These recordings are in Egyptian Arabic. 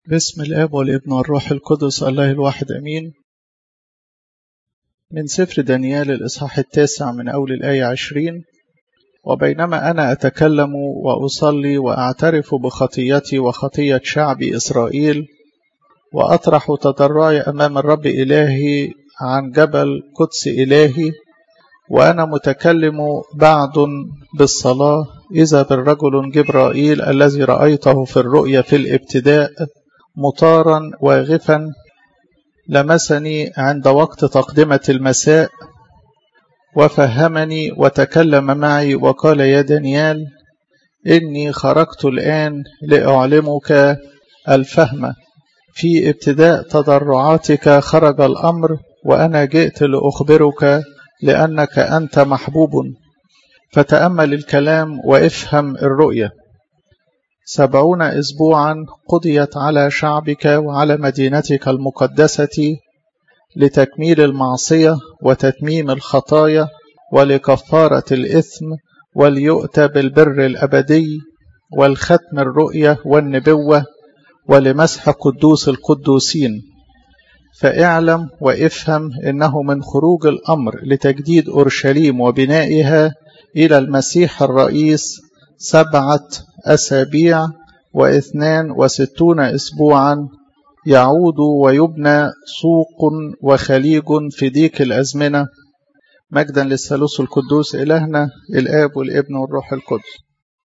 باسم الاب والابن والروح القدس الله الواحد امين من سفر دانيال الاصحاح التاسع من اول الايه عشرين وبينما انا اتكلم واصلي واعترف بخطيتي وخطيه شعب اسرائيل واطرح تضرعي امام الرب الهي عن جبل قدس الهي وانا متكلم بعد بالصلاه اذا بالرجل جبرائيل الذي رايته في الرؤيا في الابتداء مطارا واغفا لمسني عند وقت تقدمة المساء وفهمني وتكلم معي وقال يا دانيال إني خرجت الآن لأعلمك الفهم في ابتداء تضرعاتك خرج الأمر وأنا جئت لأخبرك لأنك أنت محبوب فتأمل الكلام وافهم الرؤية سبعون أسبوعا قضيت على شعبك وعلى مدينتك المقدسة لتكميل المعصية وتتميم الخطايا ولكفارة الإثم وليؤتى بالبر الأبدي والختم الرؤية والنبوة ولمسح قدوس القدوسين فاعلم وافهم إنه من خروج الأمر لتجديد أورشليم وبنائها إلى المسيح الرئيس سبعة أسابيع واثنان وستون أسبوعا يعود ويبنى سوق وخليج في ديك الأزمنة مجدا للثالوث القدوس إلهنا الآب والابن والروح القدس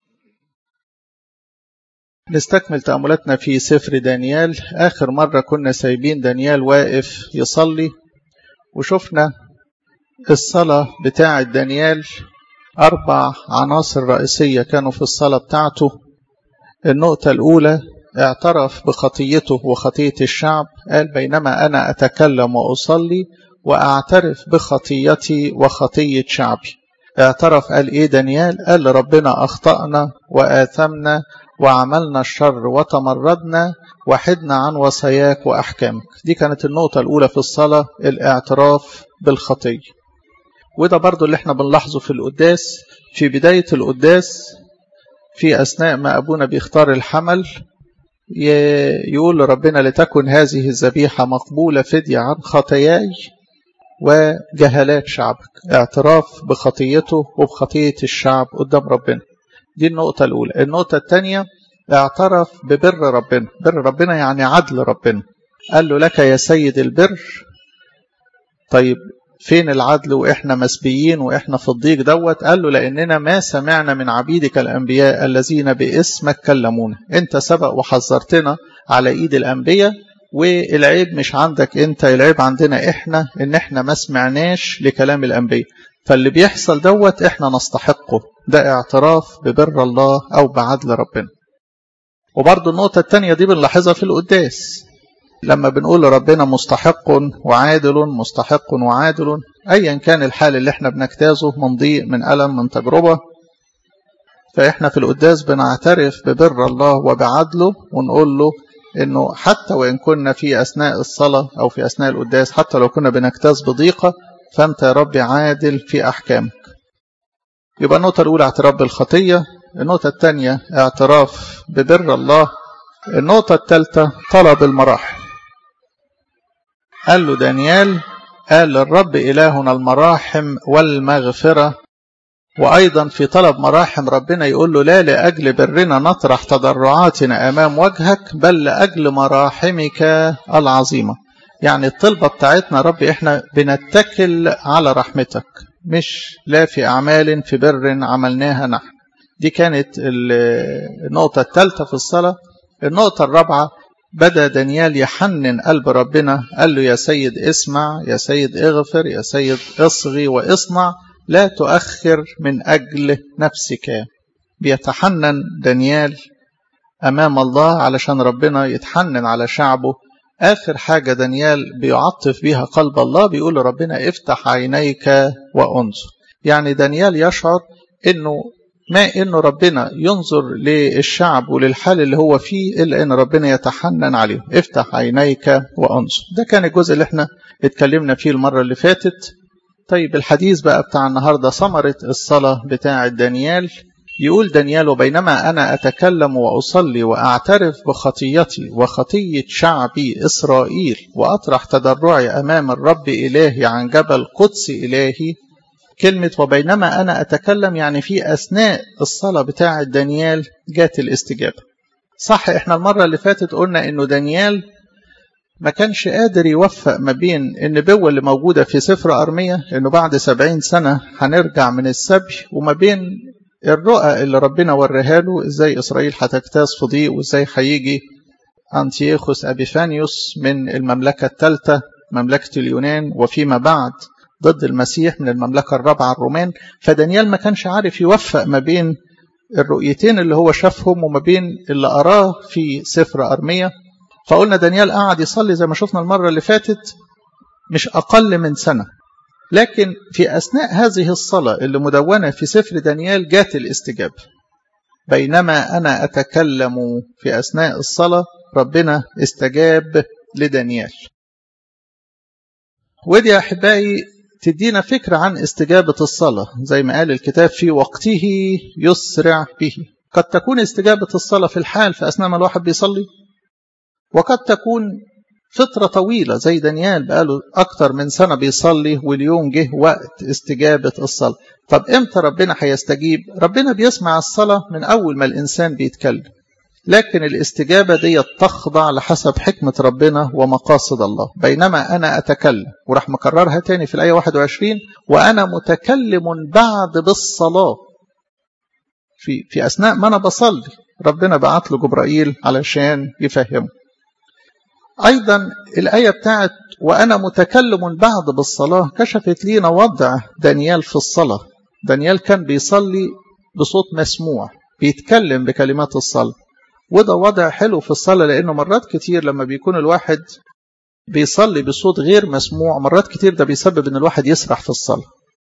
نستكمل تأملاتنا في سفر دانيال آخر مرة كنا سايبين دانيال واقف يصلي وشفنا الصلاة بتاعة دانيال أربع عناصر رئيسية كانوا في الصلاة بتاعته النقطة الأولى اعترف بخطيته وخطية الشعب قال بينما أنا أتكلم وأصلي وأعترف بخطيتي وخطية شعبي اعترف قال إيه دانيال قال ربنا أخطأنا وآثمنا وعملنا الشر وتمردنا وحدنا عن وصاياك وأحكامك دي كانت النقطة الأولى في الصلاة الاعتراف بالخطية وده برضو اللي احنا بنلاحظه في القداس في بداية القداس في أثناء ما أبونا بيختار الحمل يقول لربنا لتكن هذه الذبيحة مقبولة فدية عن خطاياي وجهالات شعبك اعتراف بخطيته وبخطية الشعب قدام ربنا دي النقطة الأولى النقطة الثانية اعترف ببر ربنا بر ربنا يعني عدل ربنا قال له لك يا سيد البر طيب فين العدل واحنا مسبيين واحنا في الضيق دوت قال له لاننا ما سمعنا من عبيدك الانبياء الذين باسمك كلمونا انت سبق وحذرتنا على ايد الانبياء والعيب مش عندك انت العيب عندنا احنا ان احنا ما سمعناش لكلام الانبياء فاللي بيحصل دوت احنا نستحقه ده اعتراف ببر الله او بعدل ربنا وبرضه النقطة الثانية دي بنلاحظها في القداس لما بنقول ربنا مستحق وعادل مستحق وعادل ايا كان الحال اللي احنا بنجتازه من ضيق من الم من تجربه فاحنا في القداس بنعترف ببر الله وبعدله ونقول له انه حتى وان كنا في اثناء الصلاه او في اثناء القداس حتى لو كنا بنجتاز بضيقه فانت يا رب عادل في احكامك يبقى النقطه الاولى اعتراف بالخطيه النقطه الثانيه اعتراف ببر الله النقطه الثالثه طلب المراحم قال له دانيال قال للرب إلهنا المراحم والمغفرة وأيضا في طلب مراحم ربنا يقول له لا لأجل برنا نطرح تضرعاتنا أمام وجهك بل لأجل مراحمك العظيمة يعني الطلبة بتاعتنا رب إحنا بنتكل على رحمتك مش لا في أعمال في بر عملناها نحن دي كانت النقطة الثالثة في الصلاة النقطة الرابعة بدأ دانيال يحنن قلب ربنا قال له يا سيد اسمع يا سيد اغفر يا سيد اصغي واصنع لا تؤخر من أجل نفسك بيتحنن دانيال أمام الله علشان ربنا يتحنن على شعبه آخر حاجة دانيال بيعطف بيها قلب الله بيقول ربنا افتح عينيك وانظر يعني دانيال يشعر انه ما انه ربنا ينظر للشعب وللحال اللي هو فيه الا ان ربنا يتحنن عليه افتح عينيك وانظر ده كان الجزء اللي احنا اتكلمنا فيه المره اللي فاتت طيب الحديث بقى بتاع النهارده ثمره الصلاه بتاع دانيال يقول دانيال وبينما أنا أتكلم وأصلي وأعترف بخطيتي وخطية شعبي إسرائيل وأطرح تضرعي أمام الرب إلهي عن جبل قدس إلهي كلمة وبينما أنا أتكلم يعني في أثناء الصلاة بتاعة دانيال جات الاستجابة صح إحنا المرة اللي فاتت قلنا إنه دانيال ما كانش قادر يوفق ما بين النبوة اللي موجودة في سفر أرمية إنه بعد سبعين سنة هنرجع من السبي وما بين الرؤى اللي ربنا وريها له ازاي اسرائيل هتجتاز في ضيق وازاي هيجي انتيوخوس ابيفانيوس من المملكه الثالثه مملكه اليونان وفيما بعد ضد المسيح من المملكه الرابعه الرومان فدانيال ما كانش عارف يوفق ما بين الرؤيتين اللي هو شافهم وما بين اللي اراه في سفر ارميه فقلنا دانيال قعد يصلي زي ما شفنا المره اللي فاتت مش اقل من سنه لكن في أثناء هذه الصلاة اللي مدونة في سفر دانيال جات الاستجابة بينما أنا أتكلم في أثناء الصلاة ربنا استجاب لدانيال ودي يا أحبائي تدينا فكرة عن استجابة الصلاة زي ما قال الكتاب في وقته يسرع به قد تكون استجابة الصلاة في الحال في أثناء ما الواحد بيصلي وقد تكون فترة طويلة زي دانيال بقاله أكتر من سنة بيصلي واليوم جه وقت استجابة الصلاة طب إمتى ربنا هيستجيب ربنا بيسمع الصلاة من أول ما الإنسان بيتكلم لكن الاستجابة دي تخضع لحسب حكمة ربنا ومقاصد الله بينما أنا أتكلم وراح مكررها تاني في الآية 21 وأنا متكلم بعد بالصلاة في, في أثناء ما أنا بصلي ربنا بعت له جبرائيل علشان يفهمه أيضا الآية بتاعت وأنا متكلم بعد بالصلاة كشفت لينا وضع دانيال في الصلاة دانيال كان بيصلي بصوت مسموع بيتكلم بكلمات الصلاة وده وضع حلو في الصلاة لأنه مرات كتير لما بيكون الواحد بيصلي بصوت غير مسموع مرات كتير ده بيسبب ان الواحد يسرح في الصلاة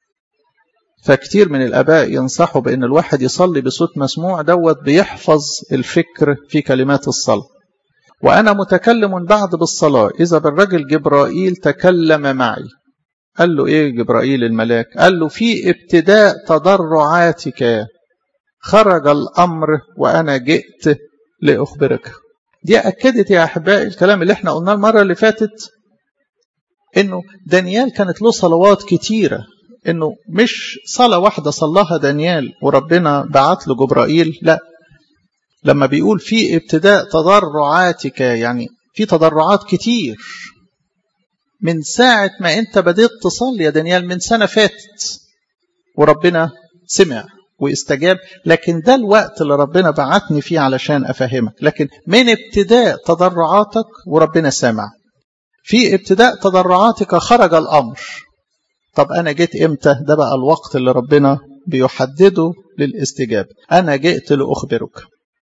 فكتير من الآباء ينصحوا بأن الواحد يصلي بصوت مسموع دوت بيحفظ الفكر في كلمات الصلاة وأنا متكلم بعد بالصلاة إذا بالرجل جبرائيل تكلم معي قال له إيه جبرائيل الملاك قال له في ابتداء تضرعاتك خرج الأمر وأنا جئت لأخبرك دي أكدت يا أحبائي الكلام اللي احنا قلناه المرة اللي فاتت إنه دانيال كانت له صلوات كتيرة إنه مش صلاة واحدة صلاها دانيال وربنا بعت له جبرائيل لا لما بيقول في ابتداء تضرعاتك يعني في تضرعات كتير من ساعة ما انت بديت تصلي يا دانيال من سنة فاتت وربنا سمع واستجاب لكن ده الوقت اللي ربنا بعتني فيه علشان أفهمك لكن من ابتداء تضرعاتك وربنا سمع في ابتداء تضرعاتك خرج الأمر طب أنا جيت إمتى ده بقى الوقت اللي ربنا بيحدده للاستجابة أنا جئت لأخبرك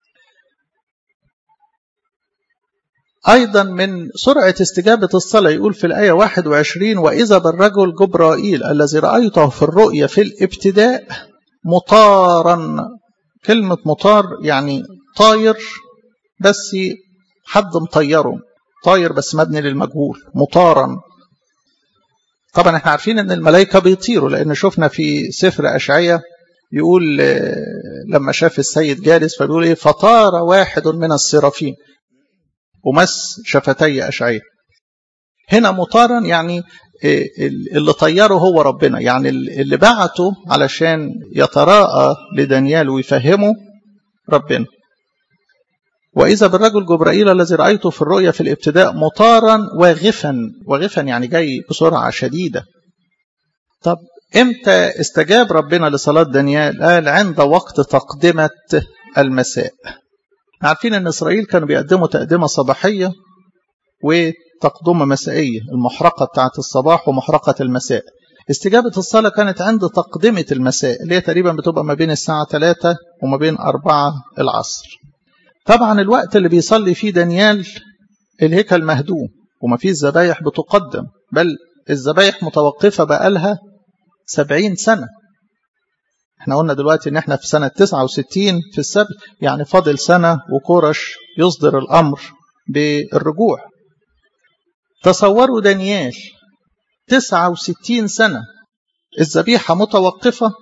أيضا من سرعة استجابة الصلاة يقول في الآية 21 وإذا بالرجل جبرائيل الذي رأيته في الرؤيا في الابتداء مطارا كلمة مطار يعني طاير بس حد مطيره طاير بس مبني للمجهول مطارا طبعا احنا عارفين ان الملائكة بيطيروا لان شفنا في سفر أشعية يقول لما شاف السيد جالس فبيقول ايه فطار واحد من السرافين ومس شفتي أشعية هنا مطارا يعني اللي طيره هو ربنا يعني اللي بعته علشان يتراءى لدانيال ويفهمه ربنا وإذا بالرجل جبرائيل الذي رأيته في الرؤيا في الابتداء مطارا واغفا واغفا يعني جاي بسرعة شديدة طب امتى استجاب ربنا لصلاة دانيال قال عند وقت تقدمة المساء عارفين ان اسرائيل كانوا بيقدموا تقدمة صباحية وتقدمة مسائية المحرقة بتاعت الصباح ومحرقة المساء استجابة الصلاة كانت عند تقدمة المساء اللي هي تقريبا بتبقى ما بين الساعة 3 وما بين 4 العصر طبعا الوقت اللي بيصلي فيه دانيال الهيكل مهدوم وما فيه الذبايح بتقدم بل الذبايح متوقفة بقالها 70 سنة احنا قلنا دلوقتي ان احنا في سنة 69 في السبت يعني فاضل سنة وكورش يصدر الامر بالرجوع تصوروا دانيال 69 سنة الذبيحة متوقفة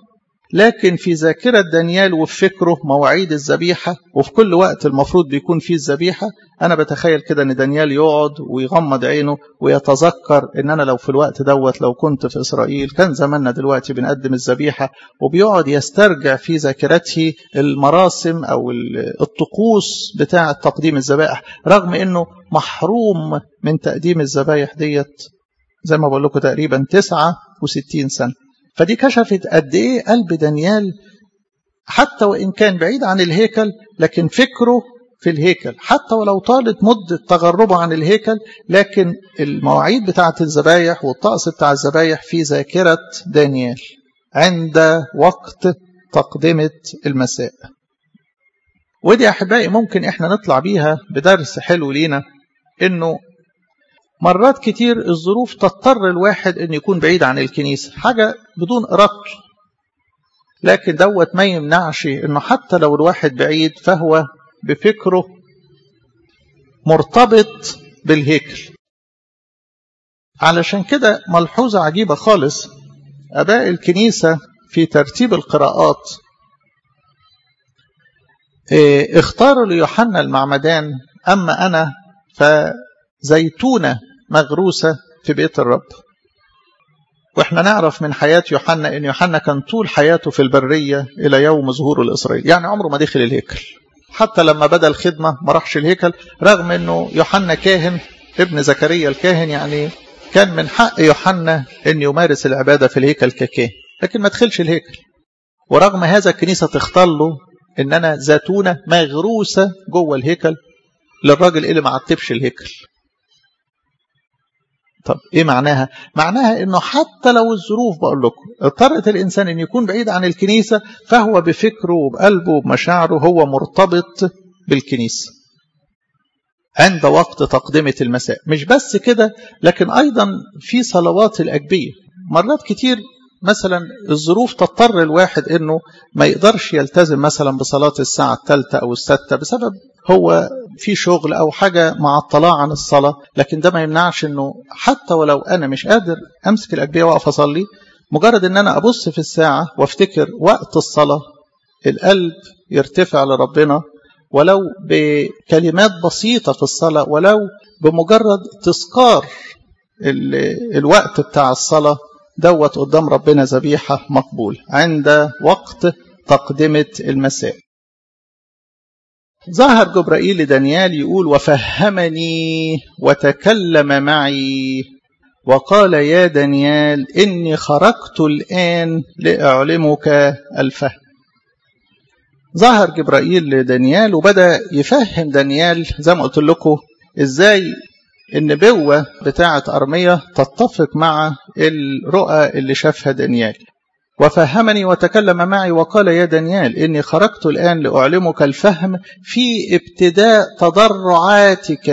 لكن في ذاكرة دانيال وفي فكره مواعيد الذبيحة وفي كل وقت المفروض بيكون فيه الذبيحة أنا بتخيل كده أن دانيال يقعد ويغمض عينه ويتذكر أن أنا لو في الوقت دوت لو كنت في إسرائيل كان زماننا دلوقتي بنقدم الذبيحة وبيقعد يسترجع في ذاكرته المراسم أو الطقوس بتاعة تقديم الذبائح رغم أنه محروم من تقديم الذبايح ديت زي ما بقول لكم تقريبا 69 سنة فدي كشفت قد ايه قلب دانيال حتى وان كان بعيد عن الهيكل لكن فكره في الهيكل حتى ولو طالت مدة تغربه عن الهيكل لكن المواعيد بتاعة الذبايح والطقس بتاع الذبايح في ذاكرة دانيال عند وقت تقدمة المساء ودي أحبائي ممكن إحنا نطلع بيها بدرس حلو لينا إنه مرات كتير الظروف تضطر الواحد ان يكون بعيد عن الكنيسة حاجة بدون ارادته لكن دوت ما يمنعش انه حتى لو الواحد بعيد فهو بفكره مرتبط بالهيكل علشان كده ملحوظة عجيبة خالص أباء الكنيسة في ترتيب القراءات اختاروا ليوحنا المعمدان أما أنا فزيتونة مغروسة في بيت الرب واحنا نعرف من حياة يوحنا ان يوحنا كان طول حياته في البرية الى يوم ظهوره لإسرائيل يعني عمره ما دخل الهيكل حتى لما بدأ الخدمة ما راحش الهيكل رغم انه يوحنا كاهن ابن زكريا الكاهن يعني كان من حق يوحنا ان يمارس العبادة في الهيكل ككاهن لكن ما دخلش الهيكل ورغم هذا الكنيسة تختار له ان انا زيتونة مغروسة جوه الهيكل للراجل اللي ما عتبش الهيكل طب ايه معناها معناها انه حتى لو الظروف بقول لكم اضطرت الانسان ان يكون بعيد عن الكنيسة فهو بفكره وبقلبه وبمشاعره هو مرتبط بالكنيسة عند وقت تقدمة المساء مش بس كده لكن ايضا في صلوات الاجبية مرات كتير مثلا الظروف تضطر الواحد انه ما يقدرش يلتزم مثلا بصلاة الساعة الثالثة او الستة بسبب هو في شغل او حاجة معطلاه عن الصلاة لكن ده ما يمنعش انه حتى ولو انا مش قادر امسك الاجبية واقف اصلي مجرد ان انا ابص في الساعة وافتكر وقت الصلاة القلب يرتفع لربنا ولو بكلمات بسيطة في الصلاة ولو بمجرد تذكار الوقت بتاع الصلاة دوت قدام ربنا ذبيحة مقبول عند وقت تقدمة المساء ظهر جبرائيل لدانيال يقول وفهمني وتكلم معي وقال يا دانيال إني خرجت الآن لأعلمك الفهم ظهر جبرائيل لدانيال وبدأ يفهم دانيال زي ما قلت لكم إزاي النبوة بتاعة أرمية تتفق مع الرؤى اللي شافها دانيال وفهمني وتكلم معي وقال يا دانيال إني خرجت الآن لأعلمك الفهم في ابتداء تضرعاتك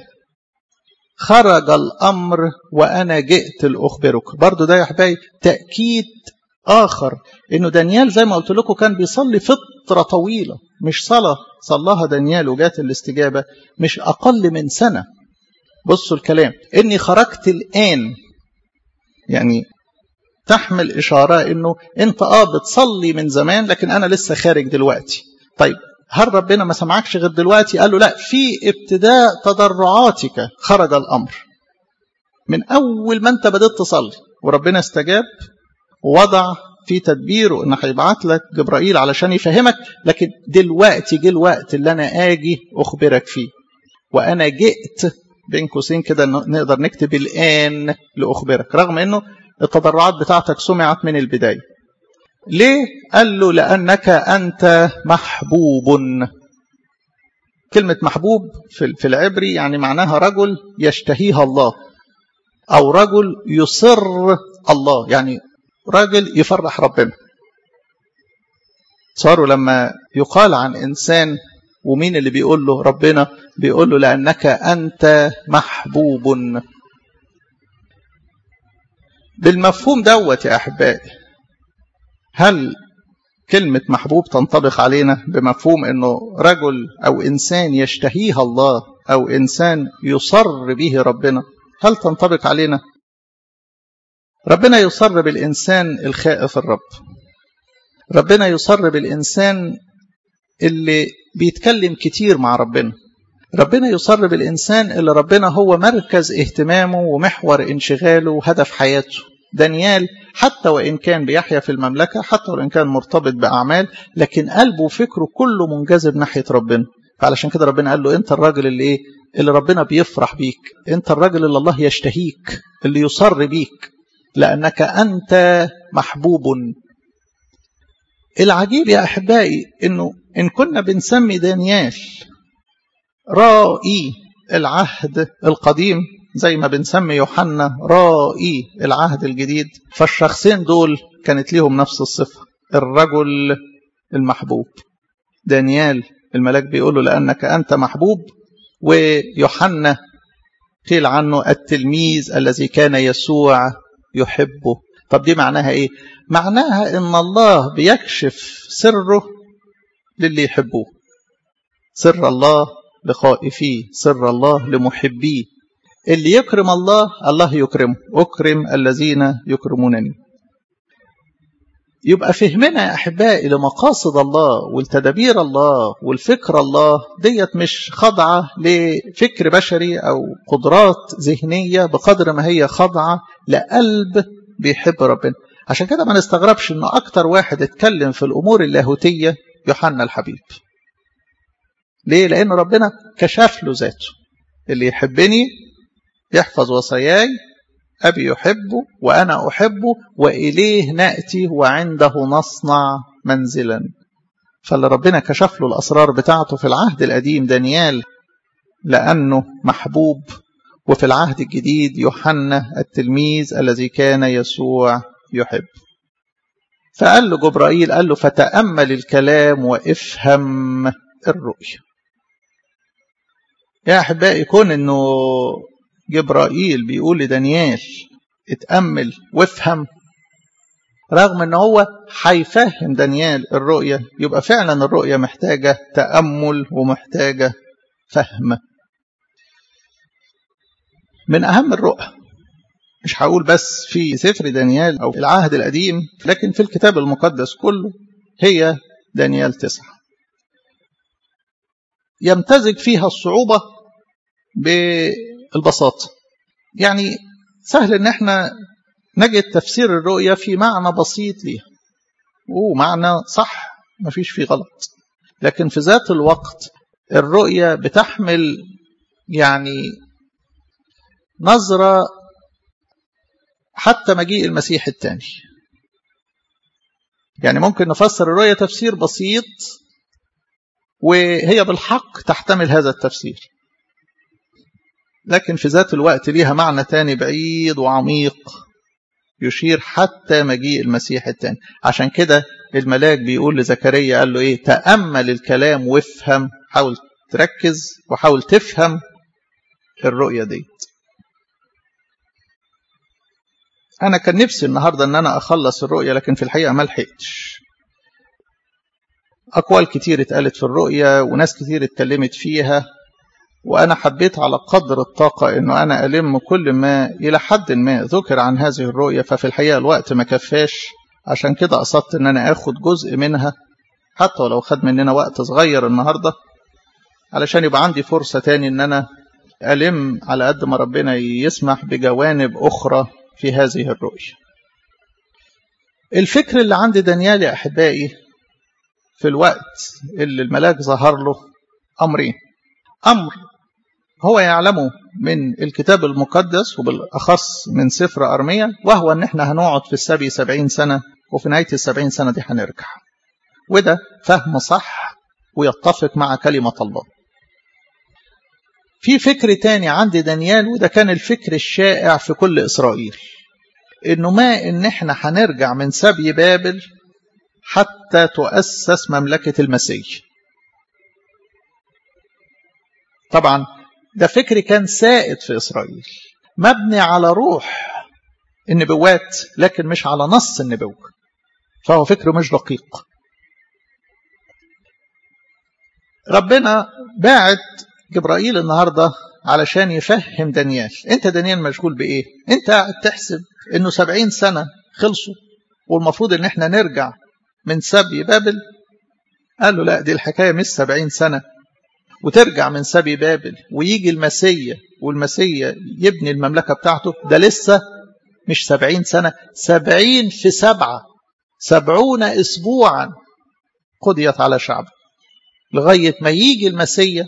خرج الأمر وأنا جئت لأخبرك برضو ده يا حبايبي تأكيد آخر إنه دانيال زي ما قلت لكم كان بيصلي فترة طويلة مش صلاة صلاها دانيال وجات الاستجابة مش أقل من سنة بصوا الكلام إني خرجت الآن يعني تحمل إشارة إنه أنت آه بتصلي من زمان لكن أنا لسه خارج دلوقتي طيب هل ربنا ما سمعكش غير دلوقتي قال له لا في ابتداء تضرعاتك خرج الأمر من أول ما أنت بدأت تصلي وربنا استجاب ووضع في تدبيره إن هيبعت لك جبرائيل علشان يفهمك لكن دلوقتي جه الوقت اللي أنا آجي أخبرك فيه وأنا جئت بين قوسين كده نقدر نكتب الآن لأخبرك رغم إنه التضرعات بتاعتك سمعت من البداية ليه؟ قال له لأنك أنت محبوب كلمة محبوب في العبري يعني معناها رجل يشتهيها الله أو رجل يصر الله يعني راجل يفرح ربنا صاروا لما يقال عن إنسان ومين اللي بيقول له ربنا بيقول له لأنك أنت محبوب بالمفهوم دوت يا أحبائي هل كلمة محبوب تنطبق علينا بمفهوم أنه رجل أو إنسان يشتهيها الله أو إنسان يصر به ربنا هل تنطبق علينا ربنا يصر بالإنسان الخائف الرب ربنا يصر بالإنسان اللي بيتكلم كتير مع ربنا ربنا يصر بالإنسان اللي ربنا هو مركز اهتمامه ومحور انشغاله وهدف حياته دانيال حتى وإن كان بيحيا في المملكة حتى وإن كان مرتبط بأعمال لكن قلبه وفكره كله منجذب ناحية ربنا فعلشان كده ربنا قال له أنت الراجل اللي إيه اللي ربنا بيفرح بيك أنت الراجل اللي الله يشتهيك اللي يصر بيك لأنك أنت محبوب العجيب يا أحبائي أنه إن كنا بنسمي دانيال رائي العهد القديم زي ما بنسمي يوحنا رائي العهد الجديد فالشخصين دول كانت ليهم نفس الصفة الرجل المحبوب دانيال الملاك بيقول له لأنك أنت محبوب ويوحنا قيل عنه التلميذ الذي كان يسوع يحبه طب دي معناها ايه معناها ان الله بيكشف سره للي يحبوه سر الله لخائفيه سر الله لمحبيه اللي يكرم الله الله يكرمه أكرم الذين يكرمونني يبقى فهمنا يا أحبائي لمقاصد الله والتدابير الله والفكر الله ديت مش خاضعة لفكر بشري أو قدرات ذهنية بقدر ما هي خاضعة لقلب بيحب ربنا عشان كده ما نستغربش ان اكتر واحد اتكلم في الامور اللاهوتية يوحنا الحبيب ليه لان ربنا كشف له ذاته اللي يحبني يحفظ وصاياي أبي يحبه وأنا أحبه وإليه نأتي وعنده نصنع منزلا فاللي ربنا كشف له الأسرار بتاعته في العهد القديم دانيال لأنه محبوب وفي العهد الجديد يوحنا التلميذ الذي كان يسوع يحب فقال له جبرائيل قال له فتأمل الكلام وافهم الرؤية يا أحبائي كون أنه جبرائيل بيقول لدانيال اتأمل وافهم رغم ان هو هيفهم دانيال الرؤية يبقى فعلا الرؤية محتاجة تأمل ومحتاجة فهم من أهم الرؤى مش هقول بس في سفر دانيال أو العهد القديم لكن في الكتاب المقدس كله هي دانيال تسعة يمتزج فيها الصعوبة بالبساطة يعني سهل ان احنا نجد تفسير الرؤية في معنى بسيط ليها ومعنى صح مفيش فيه غلط لكن في ذات الوقت الرؤية بتحمل يعني نظرة حتى مجيء المسيح الثاني يعني ممكن نفسر الرؤية تفسير بسيط وهي بالحق تحتمل هذا التفسير لكن في ذات الوقت ليها معنى تاني بعيد وعميق يشير حتى مجيء المسيح الثاني عشان كده الملاك بيقول لزكريا قال له ايه تأمل الكلام وافهم حاول تركز وحاول تفهم الرؤية دي انا كان نفسي النهارده ان انا اخلص الرؤية لكن في الحقيقة ما لحقتش اقوال كتير اتقالت في الرؤية وناس كتير اتكلمت فيها وأنا حبيت على قدر الطاقة أنه أنا ألم كل ما إلى حد ما ذكر عن هذه الرؤية ففي الحقيقة الوقت ما كفاش عشان كده قصدت أن أنا أخد جزء منها حتى ولو خد مننا وقت صغير النهاردة علشان يبقى عندي فرصة تاني أن أنا ألم على قد ما ربنا يسمح بجوانب أخرى في هذه الرؤية الفكر اللي عند دانيال يا أحبائي في الوقت اللي الملاك ظهر له أمرين أمر هو يعلمه من الكتاب المقدس وبالأخص من سفر أرمية وهو أن احنا هنقعد في السبي سبعين سنة وفي نهاية السبعين سنة دي هنرجع وده فهم صح ويتفق مع كلمة الله في فكر تاني عند دانيال وده كان الفكر الشائع في كل إسرائيل إنه ما إن إحنا هنرجع من سبي بابل حتى تؤسس مملكة المسيح طبعا ده فكر كان سائد في إسرائيل مبني على روح النبوات لكن مش على نص النبوة فهو فكر مش دقيق ربنا باعت جبرائيل النهاردة علشان يفهم دانيال انت دانيال مشغول بايه انت قاعد تحسب انه سبعين سنة خلصوا والمفروض ان احنا نرجع من سبي بابل قال له لا دي الحكاية مش سبعين سنة وترجع من سبي بابل ويجي المسيا والمسيا يبني المملكة بتاعته ده لسه مش سبعين سنة سبعين في سبعة سبعون أسبوعا قضيت على شعبه لغاية ما يجي المسيا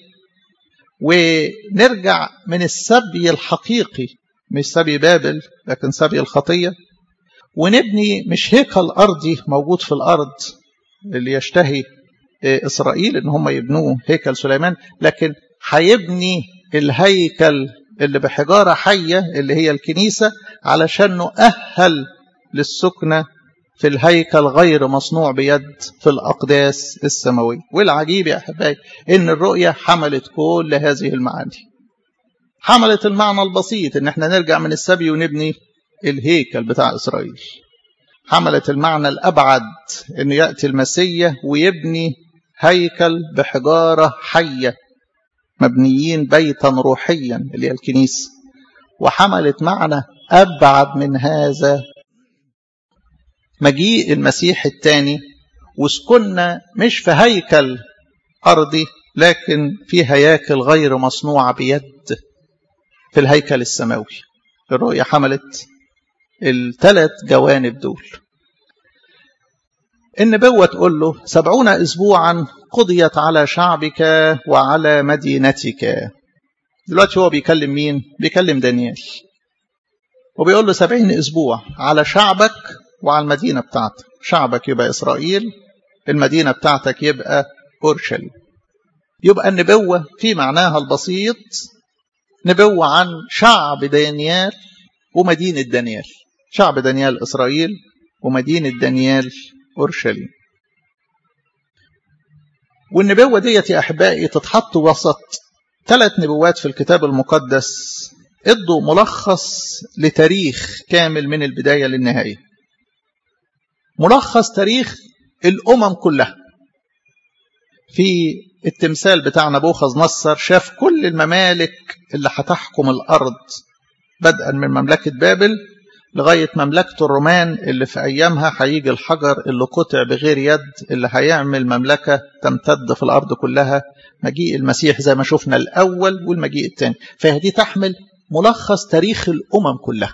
ونرجع من السبي الحقيقي مش سبي بابل لكن سبي الخطية ونبني مش هيكل أرضي موجود في الأرض اللي يشتهي إسرائيل إن هم يبنوه هيكل سليمان لكن هيبني الهيكل اللي بحجارة حية اللي هي الكنيسة علشان نؤهل للسكنة في الهيكل غير مصنوع بيد في الأقداس السماوية والعجيب يا أحبائي إن الرؤية حملت كل هذه المعاني حملت المعنى البسيط إن احنا نرجع من السبي ونبني الهيكل بتاع إسرائيل حملت المعنى الأبعد إن يأتي المسيح ويبني هيكل بحجارة حية مبنيين بيتا روحيا اللي هي الكنيسة وحملت معنى أبعد من هذا مجيء المسيح الثاني وسكننا مش في هيكل أرضي لكن في هياكل غير مصنوعة بيد في الهيكل السماوي الرؤية حملت الثلاث جوانب دول النبوة تقول له سبعون أسبوعا قضيت على شعبك وعلى مدينتك دلوقتي هو بيكلم مين؟ بيكلم دانيال وبيقول له سبعين أسبوع على شعبك وعلى المدينة بتاعتك شعبك يبقى إسرائيل المدينة بتاعتك يبقى أورشليم يبقى النبوة في معناها البسيط نبوة عن شعب دانيال ومدينة دانيال شعب دانيال إسرائيل ومدينة دانيال أورشليم والنبوة ديت يا أحبائي تتحط وسط ثلاث نبوات في الكتاب المقدس ادوا ملخص لتاريخ كامل من البداية للنهاية ملخص تاريخ الأمم كلها في التمثال بتاع نبوخذ نصر شاف كل الممالك اللي هتحكم الأرض بدءا من مملكة بابل لغاية مملكة الرومان اللي في أيامها هيجي الحجر اللي قطع بغير يد اللي هيعمل مملكة تمتد في الأرض كلها مجيء المسيح زي ما شفنا الأول والمجيء الثاني فهذه تحمل ملخص تاريخ الأمم كلها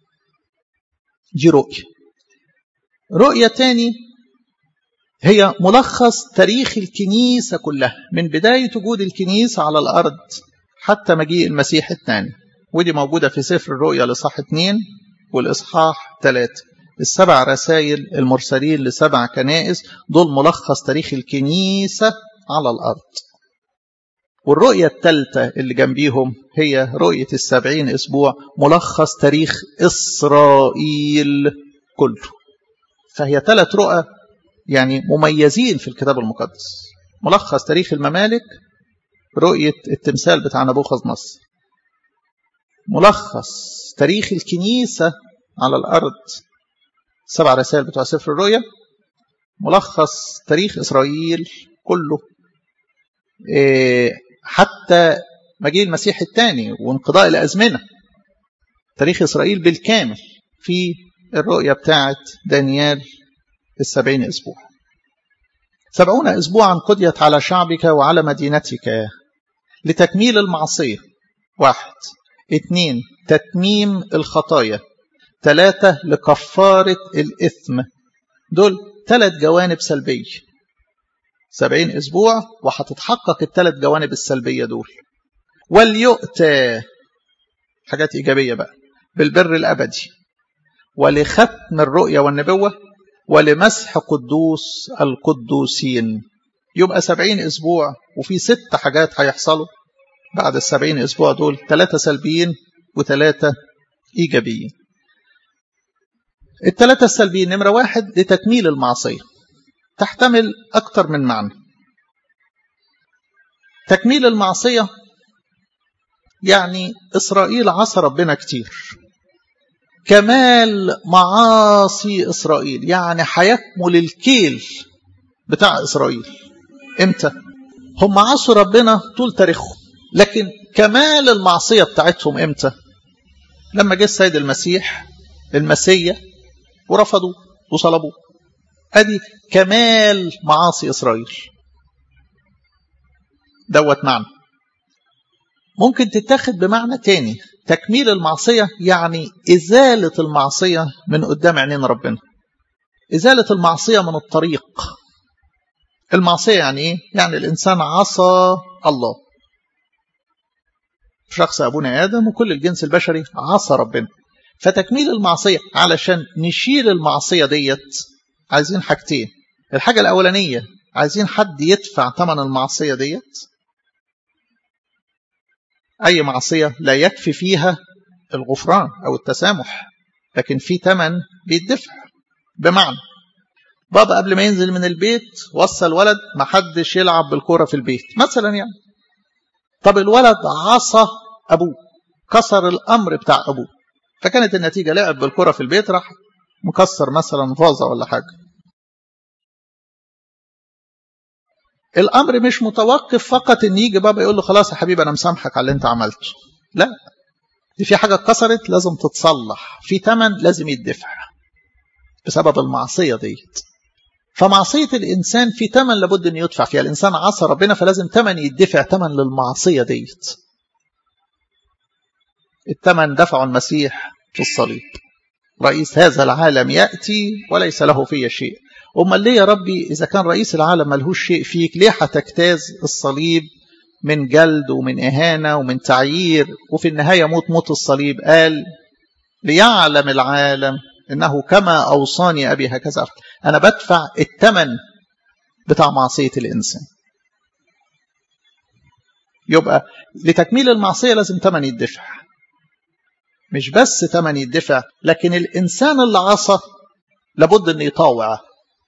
دي رؤية رؤية تاني هي ملخص تاريخ الكنيسة كلها من بداية وجود الكنيسة على الأرض حتى مجيء المسيح الثاني ودي موجودة في سفر الرؤيا لصح 2 والإصحاح 3 السبع رسائل المرسلين لسبع كنائس دول ملخص تاريخ الكنيسة على الأرض والرؤية الثالثة اللي جنبيهم هي رؤية السبعين أسبوع ملخص تاريخ إسرائيل كله فهي ثلاث رؤى يعني مميزين في الكتاب المقدس ملخص تاريخ الممالك رؤية التمثال بتاع نبوخذ نصر ملخص تاريخ الكنيسة على الأرض سبع رسائل بتوع سفر الرؤيا ملخص تاريخ إسرائيل كله حتى مجيء المسيح الثاني وانقضاء الأزمنة تاريخ إسرائيل بالكامل في الرؤية بتاعت دانيال السبعين أسبوع سبعون أسبوعا قضيت على شعبك وعلى مدينتك لتكميل المعصية واحد اثنين تتميم الخطايا ثلاثة لكفارة الإثم دول ثلاث جوانب سلبية سبعين أسبوع وهتتحقق الثلاث جوانب السلبية دول وليؤتى حاجات إيجابية بقى بالبر الأبدي ولختم الرؤيا والنبوة ولمسح قدوس القدوسين يبقى سبعين أسبوع وفي ست حاجات هيحصلوا بعد السبعين أسبوع دول ثلاثة سلبيين وثلاثة إيجابيين الثلاثة السلبيين نمرة واحد لتكميل المعصية تحتمل أكثر من معنى تكميل المعصية يعني إسرائيل عصى ربنا كتير كمال معاصي إسرائيل يعني هيكمل الكيل بتاع إسرائيل إمتى؟ هم عصوا ربنا طول تاريخهم لكن كمال المعصية بتاعتهم إمتى؟ لما جه السيد المسيح المسيح ورفضوه وصلبوه ادي كمال معاصي اسرائيل دوت معنى ممكن تتاخد بمعنى تاني تكميل المعصية يعني إزالة المعصية من قدام عينين ربنا إزالة المعصية من الطريق المعصية يعني إيه؟ يعني الإنسان عصى الله شخص أبونا آدم وكل الجنس البشري عصى ربنا فتكميل المعصية علشان نشيل المعصية ديت عايزين حاجتين الحاجة الأولانية عايزين حد يدفع ثمن المعصية ديت أي معصية لا يكفي فيها الغفران أو التسامح لكن في ثمن بيدفع بمعنى بابا قبل ما ينزل من البيت وصى الولد ما حدش يلعب بالكرة في البيت مثلا يعني طب الولد عصى أبوه كسر الأمر بتاع أبوه فكانت النتيجة لعب بالكرة في البيت راح مكسر مثلا فازة ولا حاجة الأمر مش متوقف فقط إن يجي بابا يقول له خلاص يا حبيبي أنا مسامحك على اللي أنت عملته لا دي في حاجة اتكسرت لازم تتصلح في ثمن لازم يدفع بسبب المعصية ديت فمعصية الإنسان في ثمن لابد أن يدفع فيها الإنسان عصى ربنا فلازم ثمن يدفع ثمن للمعصية ديت الثمن دفعه المسيح في الصليب رئيس هذا العالم يأتي وليس له فيه شيء أمال ليه يا ربي إذا كان رئيس العالم ملهوش شيء فيك ليه هتجتاز الصليب من جلد ومن إهانة ومن تعيير وفي النهاية موت موت الصليب قال ليعلم العالم إنه كما أوصاني أبي هكذا أنا بدفع الثمن بتاع معصية الإنسان يبقى لتكميل المعصية لازم ثمن يدفع مش بس ثمن يدفع لكن الإنسان اللي عصى لابد أن يطاوع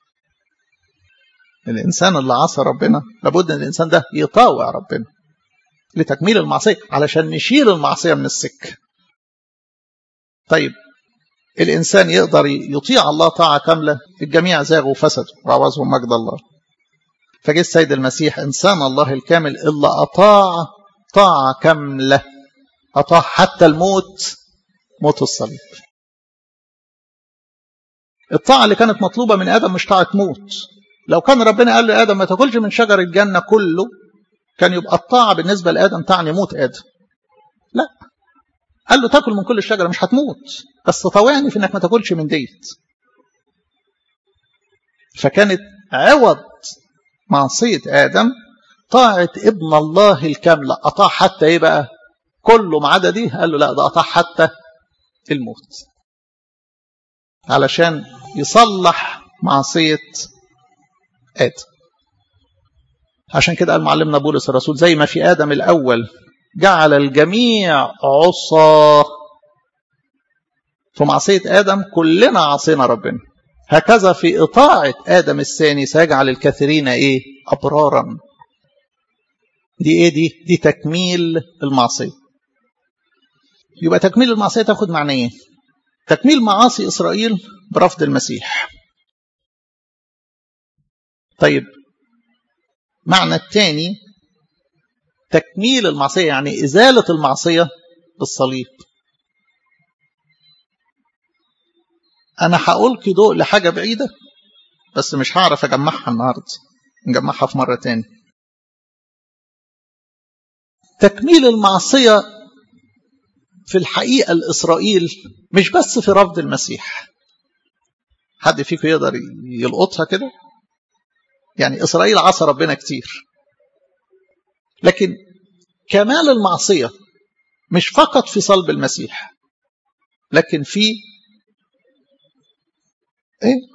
الإنسان اللي عصى ربنا لابد أن الإنسان ده يطاوع ربنا لتكميل المعصية علشان نشيل المعصية من السكة طيب الإنسان يقدر يطيع الله طاعة كاملة الجميع زاغوا وفسدوا وعوزهم مجد الله فجه السيد المسيح إنسان الله الكامل إلا أطاع طاعة كاملة أطاع حتى الموت موت الصليب الطاعة اللي كانت مطلوبة من آدم مش طاعة موت لو كان ربنا قال له آدم ما تاكلش من شجر الجنة كله كان يبقى الطاعة بالنسبة لآدم تعني موت آدم لا قال له تاكل من كل الشجرة مش هتموت بس طوعني في انك ما تاكلش من ديت فكانت عوض معصية آدم طاعة ابن الله الكاملة أطاع حتى إيه بقى كله ما عدا دي قال له لا ده أطاع حتى الموت علشان يصلح معصية آدم عشان كده قال معلمنا بولس الرسول زي ما في آدم الأول جعل الجميع عصا في معصية آدم كلنا عصينا ربنا هكذا في إطاعة آدم الثاني سيجعل الكثيرين إيه أبرارا دي إيه دي دي تكميل المعصية يبقى تكميل المعصية تاخد معنى إيه تكميل معاصي إسرائيل برفض المسيح طيب معنى الثاني تكميل المعصية يعني إزالة المعصية بالصليب أنا هألقي ضوء لحاجة بعيدة بس مش هعرف أجمعها النهاردة نجمعها في مرة تاني تكميل المعصية في الحقيقة الإسرائيل مش بس في رفض المسيح حد فيكم يقدر يلقطها كده يعني إسرائيل عصى ربنا كتير لكن كمال المعصية مش فقط في صلب المسيح لكن في ايه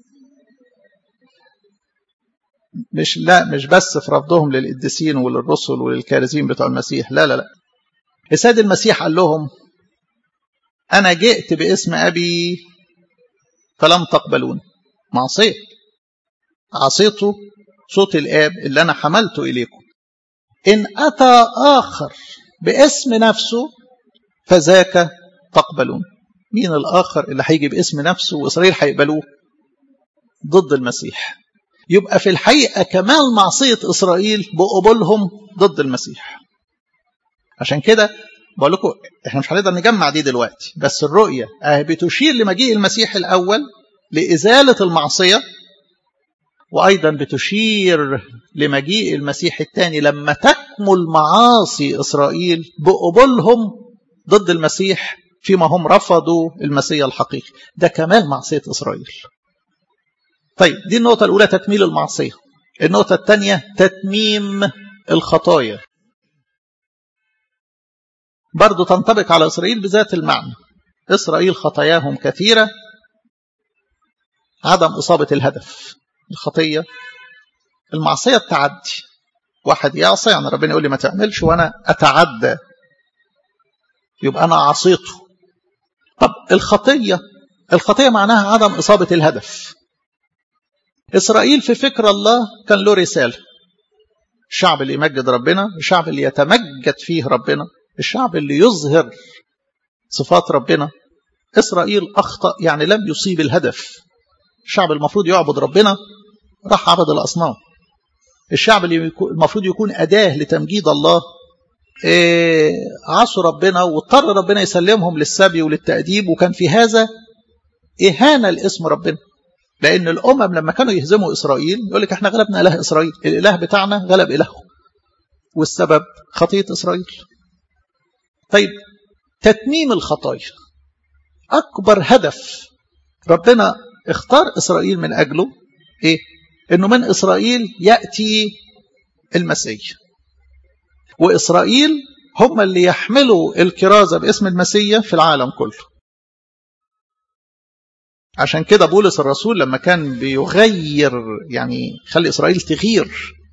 مش لا مش بس في رفضهم للقديسين وللرسل وللكارزين بتوع المسيح لا لا لا السيد المسيح قال لهم انا جئت باسم ابي فلم تقبلون معصيه عصيته صوت الاب اللي انا حملته اليكم إن أتى آخر باسم نفسه فذاك تقبلون مين الآخر اللي هيجي باسم نفسه وإسرائيل هيقبلوه ضد المسيح يبقى في الحقيقة كمال معصية إسرائيل بقبولهم ضد المسيح عشان كده بقول لكم احنا مش هنقدر نجمع دي دلوقتي بس الرؤية اه بتشير لمجيء المسيح الأول لإزالة المعصية وأيضا بتشير لمجيء المسيح الثاني لما تكمل معاصي إسرائيل بقبولهم ضد المسيح فيما هم رفضوا المسيح الحقيقي ده كمال معصية إسرائيل طيب دي النقطة الأولى تكميل المعصية النقطة الثانية تتميم الخطايا برضو تنطبق على إسرائيل بذات المعنى إسرائيل خطاياهم كثيرة عدم إصابة الهدف الخطية المعصية التعدي واحد يعصي يعني ربنا يقول لي ما تعملش وأنا أتعدى يبقى أنا عصيته طب الخطية الخطية معناها عدم إصابة الهدف إسرائيل في فكر الله كان له رسالة الشعب اللي يمجد ربنا الشعب اللي يتمجد فيه ربنا الشعب اللي يظهر صفات ربنا إسرائيل أخطأ يعني لم يصيب الهدف الشعب المفروض يعبد ربنا راح عبد الأصنام الشعب اللي المفروض يكون أداة لتمجيد الله إيه عصوا ربنا واضطر ربنا يسلمهم للسبي وللتأديب وكان في هذا إهانة لاسم ربنا لأن الأمم لما كانوا يهزموا إسرائيل يقول لك احنا غلبنا إله إسرائيل الإله بتاعنا غلب إلهه والسبب خطية إسرائيل طيب تتميم الخطايا أكبر هدف ربنا اختار إسرائيل من أجله إيه؟ إنه من إسرائيل يأتي المسيح وإسرائيل هم اللي يحملوا الكرازة باسم المسيح في العالم كله عشان كده بولس الرسول لما كان بيغير يعني خلي إسرائيل تغير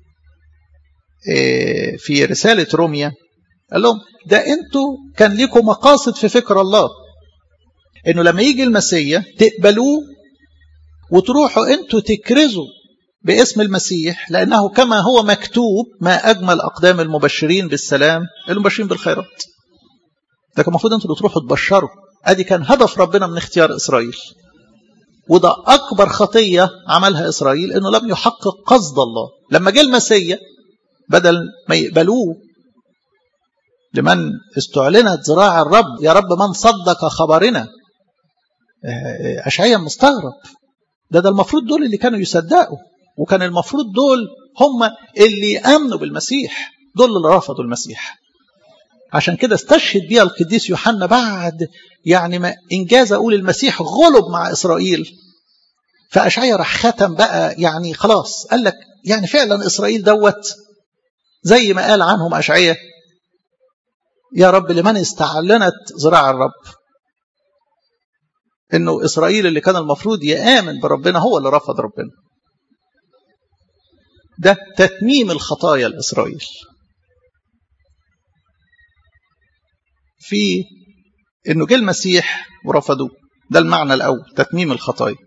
في رسالة روميا قال لهم ده انتوا كان لكم مقاصد في فكر الله انه لما يجي المسيح تقبلوه وتروحوا انتوا تكرزوا باسم المسيح لانه كما هو مكتوب ما اجمل اقدام المبشرين بالسلام المبشرين بالخيرات ده كان المفروض انتوا بتروحوا تبشروا ادي كان هدف ربنا من اختيار اسرائيل وده اكبر خطيه عملها اسرائيل انه لم يحقق قصد الله لما جه المسيح بدل ما يقبلوه لمن استعلنت ذراع الرب يا رب من صدق خبرنا أشعيا مستغرب ده ده المفروض دول اللي كانوا يصدقوا وكان المفروض دول هم اللي آمنوا بالمسيح دول اللي رفضوا المسيح عشان كده استشهد بيها القديس يوحنا بعد يعني ما إنجاز أقول المسيح غلب مع إسرائيل فأشعيا راح ختم بقى يعني خلاص قال لك يعني فعلا إسرائيل دوت زي ما قال عنهم أشعيا يا رب لمن استعلنت ذراع الرب انه اسرائيل اللي كان المفروض يامن بربنا هو اللي رفض ربنا ده تتميم الخطايا لاسرائيل في انه جه المسيح ورفضوه ده المعنى الاول تتميم الخطايا